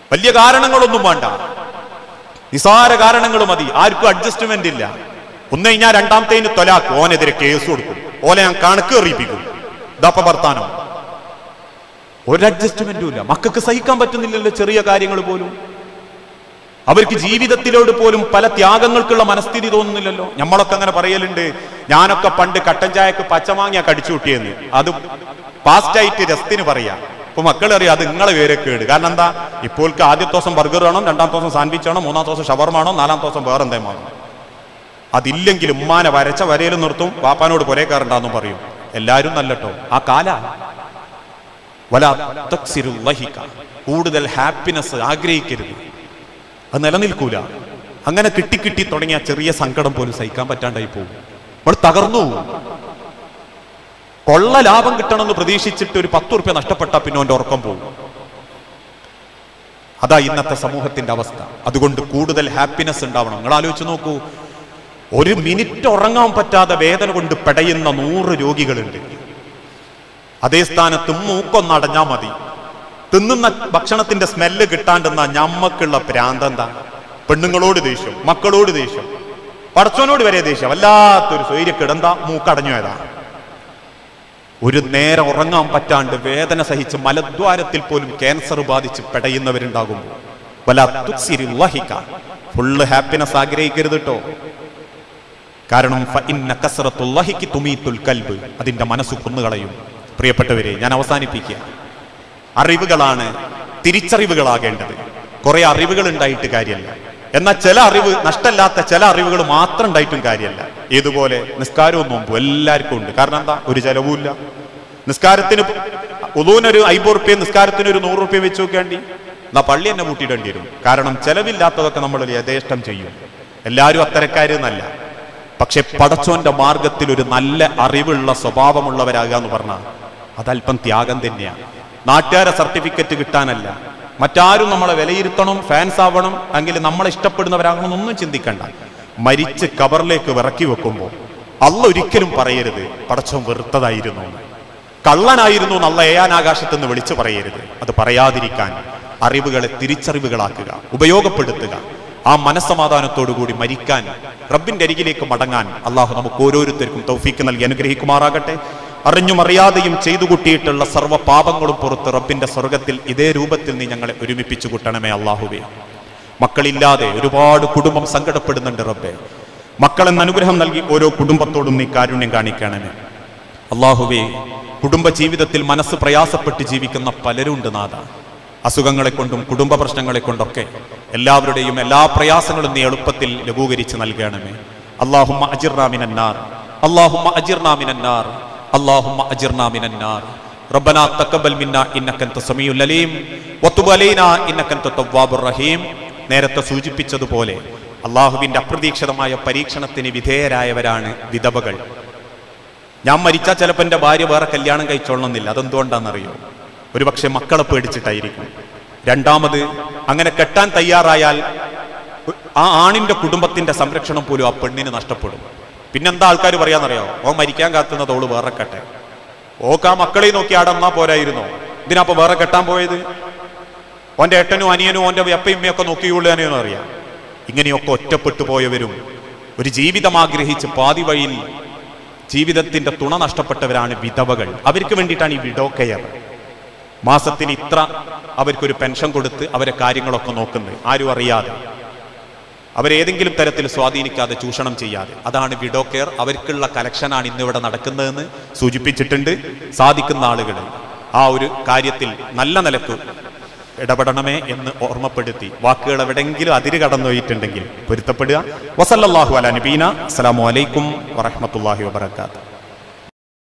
[SPEAKER 1] വലിയ കാരണങ്ങളൊന്നും വേണ്ട നിസാര കാരണങ്ങൾ മതി ആർക്കും അഡ്ജസ്റ്റ്മെന്റ് ഇല്ല ഒന്ന് കഴിഞ്ഞാൽ രണ്ടാമത്തേന് തൊലാക്ക് ഓനെതിരെ കേസ് കൊടുക്കും ഓലെ ഞാൻ കണക്ക് എറിയിപ്പിക്കും ഇതപ്പ ഭർത്താനം ഒരു അഡ്ജസ്റ്റ്മെന്റും ഇല്ല മക്കൾക്ക് സഹിക്കാൻ പറ്റുന്നില്ലല്ലോ ചെറിയ കാര്യങ്ങൾ പോലും അവർക്ക് ജീവിതത്തിലോട് പോലും പല ത്യാഗങ്ങൾക്കുള്ള മനസ്ഥിതി തോന്നുന്നില്ലല്ലോ നമ്മളൊക്കെ അങ്ങനെ പറയലുണ്ട് ഞാനൊക്കെ പണ്ട് കട്ടൻ ചായക്ക് പച്ചമാങ്ങിയ കടിച്ചു കൂട്ടിയെന്ന് അത് പാസ്റ്റായിട്ട് രസത്തിന് പറയാ ഇപ്പൊ മക്കൾ അറിയാം അത് നിങ്ങളെ പേരെ കേട് കാരണം എന്താ ഇപ്പോൾക്ക് ആദ്യത്തെ ദിവസം ബർഗർ വേണം രണ്ടാം ദിവസം സാൻഡ്വിച്ച് വേണം മൂന്നാം ദിവസം ഷവർമാണോ നാലാം ദിവസം വേറെ എന്തേലും വേണം അതില്ലെങ്കിൽ ഉമ്മാനെ വരച്ച വരയിൽ നിർത്തും വാപ്പാനോട് പുരേ കയറണ്ടെന്നും പറയും എല്ലാരും നല്ലട്ടോ ആ കാല വല തക്സിരു ലഹിക. കൂടുതൽ ഹാപ്പിനെസ് ആഗ്രഹിക്കരുത് അത് നിലനിൽക്കൂല അങ്ങനെ കിട്ടി കിട്ടി തുടങ്ങിയ ചെറിയ സങ്കടം പോലും സഹിക്കാൻ പറ്റാണ്ടായി പോകും നമ്മൾ തകർന്നു പോകും. കൊള്ള ലാഭം കിട്ടണമെന്ന് പ്രതീക്ഷിച്ചിട്ട് ഒരു പത്ത് റുപ്യ നഷ്ടപ്പെട്ട പിന്നെ അവന്റെ ഉറക്കം പോകും അതാ ഇന്നത്തെ സമൂഹത്തിന്റെ അവസ്ഥ അതുകൊണ്ട് കൂടുതൽ ഹാപ്പിനെസ് ഉണ്ടാവണം നിങ്ങൾ ആലോചിച്ച് നോക്കൂ ഒരു മിനിറ്റ് ഉറങ്ങാൻ പറ്റാതെ വേദന കൊണ്ട് പെടയുന്ന നൂറ് രോഗികളുണ്ട് അതേ സ്ഥാനത്ത് മൂക്കൊന്നടഞ്ഞാ മതി തിന്നുന്ന ഭക്ഷണത്തിന്റെ സ്മെല്ല് കിട്ടാണ്ടെന്ന ഞമ്മക്കുള്ള പ്രാന്തെന്താ പെണ്ണുങ്ങളോട് ദേഷ്യം മക്കളോട് ദേഷ്യം പടച്ചോനോട് വരെ ദേഷ്യം വല്ലാത്തൊരു സ്വൈര്യക്കിടന്താ മൂക്കടഞ്ഞുപോയതാ ഒരു നേരം ഉറങ്ങാൻ പറ്റാണ്ട് വേദന സഹിച്ച് മലദ്വാരത്തിൽ പോലും ക്യാൻസർ ബാധിച്ച് പെടയുന്നവരുണ്ടാകുമ്പോൾ വല തുക്സിരി ലഹിക. ഫുള്ള് ഹാപ്പിനെസ് ആഗ്രഹിക്കരുത് കേട്ടോ കാരണം ഫ ഇന്ന കസ്റത്തുൽ ലഹിക്കി തുമീത്തുൽ കൽബ് അതിന്റെ മനസ്സ് കൊന്നുകളയും പ്രിയപ്പെട്ടവരെ ഞാൻ അവസാനിപ്പിക്കുക അറിവുകളാണ് തിരിച്ചറിവുകളാകേണ്ടത് കുറെ അറിവുകൾ ഉണ്ടായിട്ട് കാര്യമല്ല എന്നാൽ ചില അറിവ് നഷ്ടമില്ലാത്ത ചില അറിവുകൾ മാത്രം ഉണ്ടായിട്ടും കാര്യമല്ല ഏതുപോലെ നിസ്കാരവും നോമ്പും എല്ലാവർക്കും ഉണ്ട് കാരണം എന്താ ഒരു ചെലവുമില്ല നിസ്കാരത്തിന് ഉദൂനൊരു അയ്പത് റുപ്യ നിസ്കാരത്തിന് ഒരു നൂറ് റുപ്യ വെച്ച് നോക്കേണ്ടി എന്നാ പള്ളി തന്നെ കൂട്ടിയിടേണ്ടി വരും കാരണം ചെലവില്ലാത്തതൊക്കെ നമ്മൾ യഥേഷ്ടം ചെയ്യും എല്ലാവരും അത്തരക്കാരെന്നല്ല പക്ഷെ പടച്ചോന്റെ മാർഗത്തിൽ ഒരു നല്ല അറിവുള്ള സ്വഭാവമുള്ളവരാകുക എന്ന് പറഞ്ഞാൽ അതല്പം ത്യാഗം തന്നെയാണ് നാട്ടുകാരെ സർട്ടിഫിക്കറ്റ് കിട്ടാനല്ല മറ്റാരും നമ്മളെ വിലയിരുത്തണം ഫാൻസ് ആവണം എങ്കിൽ നമ്മളെ ഇഷ്ടപ്പെടുന്നവരാകണം എന്നൊന്നും ചിന്തിക്കണ്ട മരിച്ച് കബറിലേക്ക് വിറക്കി വെക്കുമ്പോൾ അല്ല ഒരിക്കലും പറയരുത് പടച്ചോൻ വെറുത്തതായിരുന്നു എന്ന്. കള്ളനായിരുന്നു നല്ല ഏയാനാകാശത്ത് നിന്ന് വിളിച്ചു പറയരുത് അത് പറയാതിരിക്കാൻ അറിവുകളെ തിരിച്ചറിവുകളാക്കുക ഉപയോഗപ്പെടുത്തുക ആ മനസ്സമാധാനത്തോടുകൂടി മരിക്കാൻ റബ്ബിന്റെ അരികിലേക്ക് മടങ്ങാൻ അള്ളാഹു നമുക്ക് ഓരോരുത്തർക്കും തൗഫീക്ക് നൽകി അനുഗ്രഹിക്കുമാറാകട്ടെ അറിഞ്ഞും അറിയാതെയും ചെയ്തു കൂട്ടിയിട്ടുള്ള സർവ്വ പാപങ്ങളും പുറത്ത് റബ്ബിന്റെ സ്വർഗത്തിൽ ഇതേ രൂപത്തിൽ നീ ഞങ്ങളെ ഒരുമിപ്പിച്ചു കൂട്ടണമേ അള്ളാഹുവേ മക്കളില്ലാതെ ഒരുപാട് കുടുംബം സങ്കടപ്പെടുന്നുണ്ട് റബ്ബെ മക്കളെന്ന് അനുഗ്രഹം നൽകി ഓരോ കുടുംബത്തോടും നീ കാരുണ്യം കാണിക്കണമേ അള്ളാഹുവേ കുടുംബ ജീവിതത്തിൽ മനസ്സ് പ്രയാസപ്പെട്ട് ജീവിക്കുന്ന പലരുണ്ട് നാഥ അസുഖങ്ങളെ കൊണ്ടും കുടുംബ പ്രശ്നങ്ങളെ കൊണ്ടൊക്കെ എല്ലാവരുടെയും എല്ലാ പ്രയാസങ്ങളും നീ എളുപ്പത്തിൽ ലഘൂകരിച്ച് നൽകണമേ അള്ളാഹുമ്മ അജിർനാമിനാർ അള്ളാഹുമ്മ അജിർനാമിനാർ അള്ളാഹുമ്മ അജിർനാമിനാർ ربنا تقبل منا انك انت السميع العليم وتب علينا انك انت التواب الرحيم നേരത്തെ സൂചിപ്പിച്ചതുപോലെ അള്ളാഹുവിന്റെ അപ്രതീക്ഷിതമായ പരീക്ഷണത്തിന് വിധേയരായവരാണ് വിധവകൾ ഞാൻ മരിച്ചാൽ ചിലപ്പോൾ എൻ്റെ ഭാര്യ വേറെ കല്യാണം കഴിച്ചോളണമെന്നില്ല അതെന്തുകൊണ്ടാണെന്നറിയോ ഒരുപക്ഷെ മക്കളെ പേടിച്ചിട്ടായിരിക്കും രണ്ടാമത് അങ്ങനെ കെട്ടാൻ തയ്യാറായാൽ ആ ആണിന്റെ കുടുംബത്തിന്റെ സംരക്ഷണം പോലും ആ പെണ്ണിന് നഷ്ടപ്പെടും പിന്നെന്താ ആൾക്കാർ പറയാന്നറിയോ ഓ മരിക്കാൻ കാത്തുന്നത് ഓള് വേറെ കെട്ടെ ഓക്ക് ആ മക്കളെ നോക്കി അടന്നാ പോരായിരുന്നോ ഇതിനപ്പൊ വേറെ കെട്ടാൻ പോയത് ഓന്റെ ഏട്ടനും അനിയനും ഓന്റെ വെപ്പയും ഒക്കെ നോക്കിയുള്ളൂ അറിയാം ഇങ്ങനെയൊക്കെ ഒറ്റപ്പെട്ടു പോയവരും ഒരു ജീവിതം ആഗ്രഹിച്ച് പാതി വഴിയിൽ ജീവിതത്തിന്റെ തുണ നഷ്ടപ്പെട്ടവരാണ് വിധവകൾ അവർക്ക് വേണ്ടിയിട്ടാണ് ഈ വിഡോ കെയർ മാസത്തിന് ഇത്ര അവർക്കൊരു പെൻഷൻ കൊടുത്ത് അവരെ കാര്യങ്ങളൊക്കെ നോക്കുന്നത് ആരും അറിയാതെ അവരേതെങ്കിലും തരത്തിൽ സ്വാധീനിക്കാതെ ചൂഷണം ചെയ്യാതെ അതാണ് വിഡോ കെയർ അവർക്കുള്ള കലക്ഷനാണ് ഇന്നിവിടെ നടക്കുന്നതെന്ന് സൂചിപ്പിച്ചിട്ടുണ്ട് സാധിക്കുന്ന ആളുകൾ ആ ഒരു കാര്യത്തിൽ നല്ല നിലക്ക് ഇടപെടണമേ എന്ന് ഓർമ്മപ്പെടുത്തി വാക്കുകൾ എവിടെങ്കിലും അതിര് കടന്നു പോയിട്ടുണ്ടെങ്കിൽ പൊരുത്തപ്പെടുക വസല്ലാഹു അല നബീന അസ്സലാമു അലൈക്കും വറഹമത്തല്ലാഹി വബർക്കാത്തു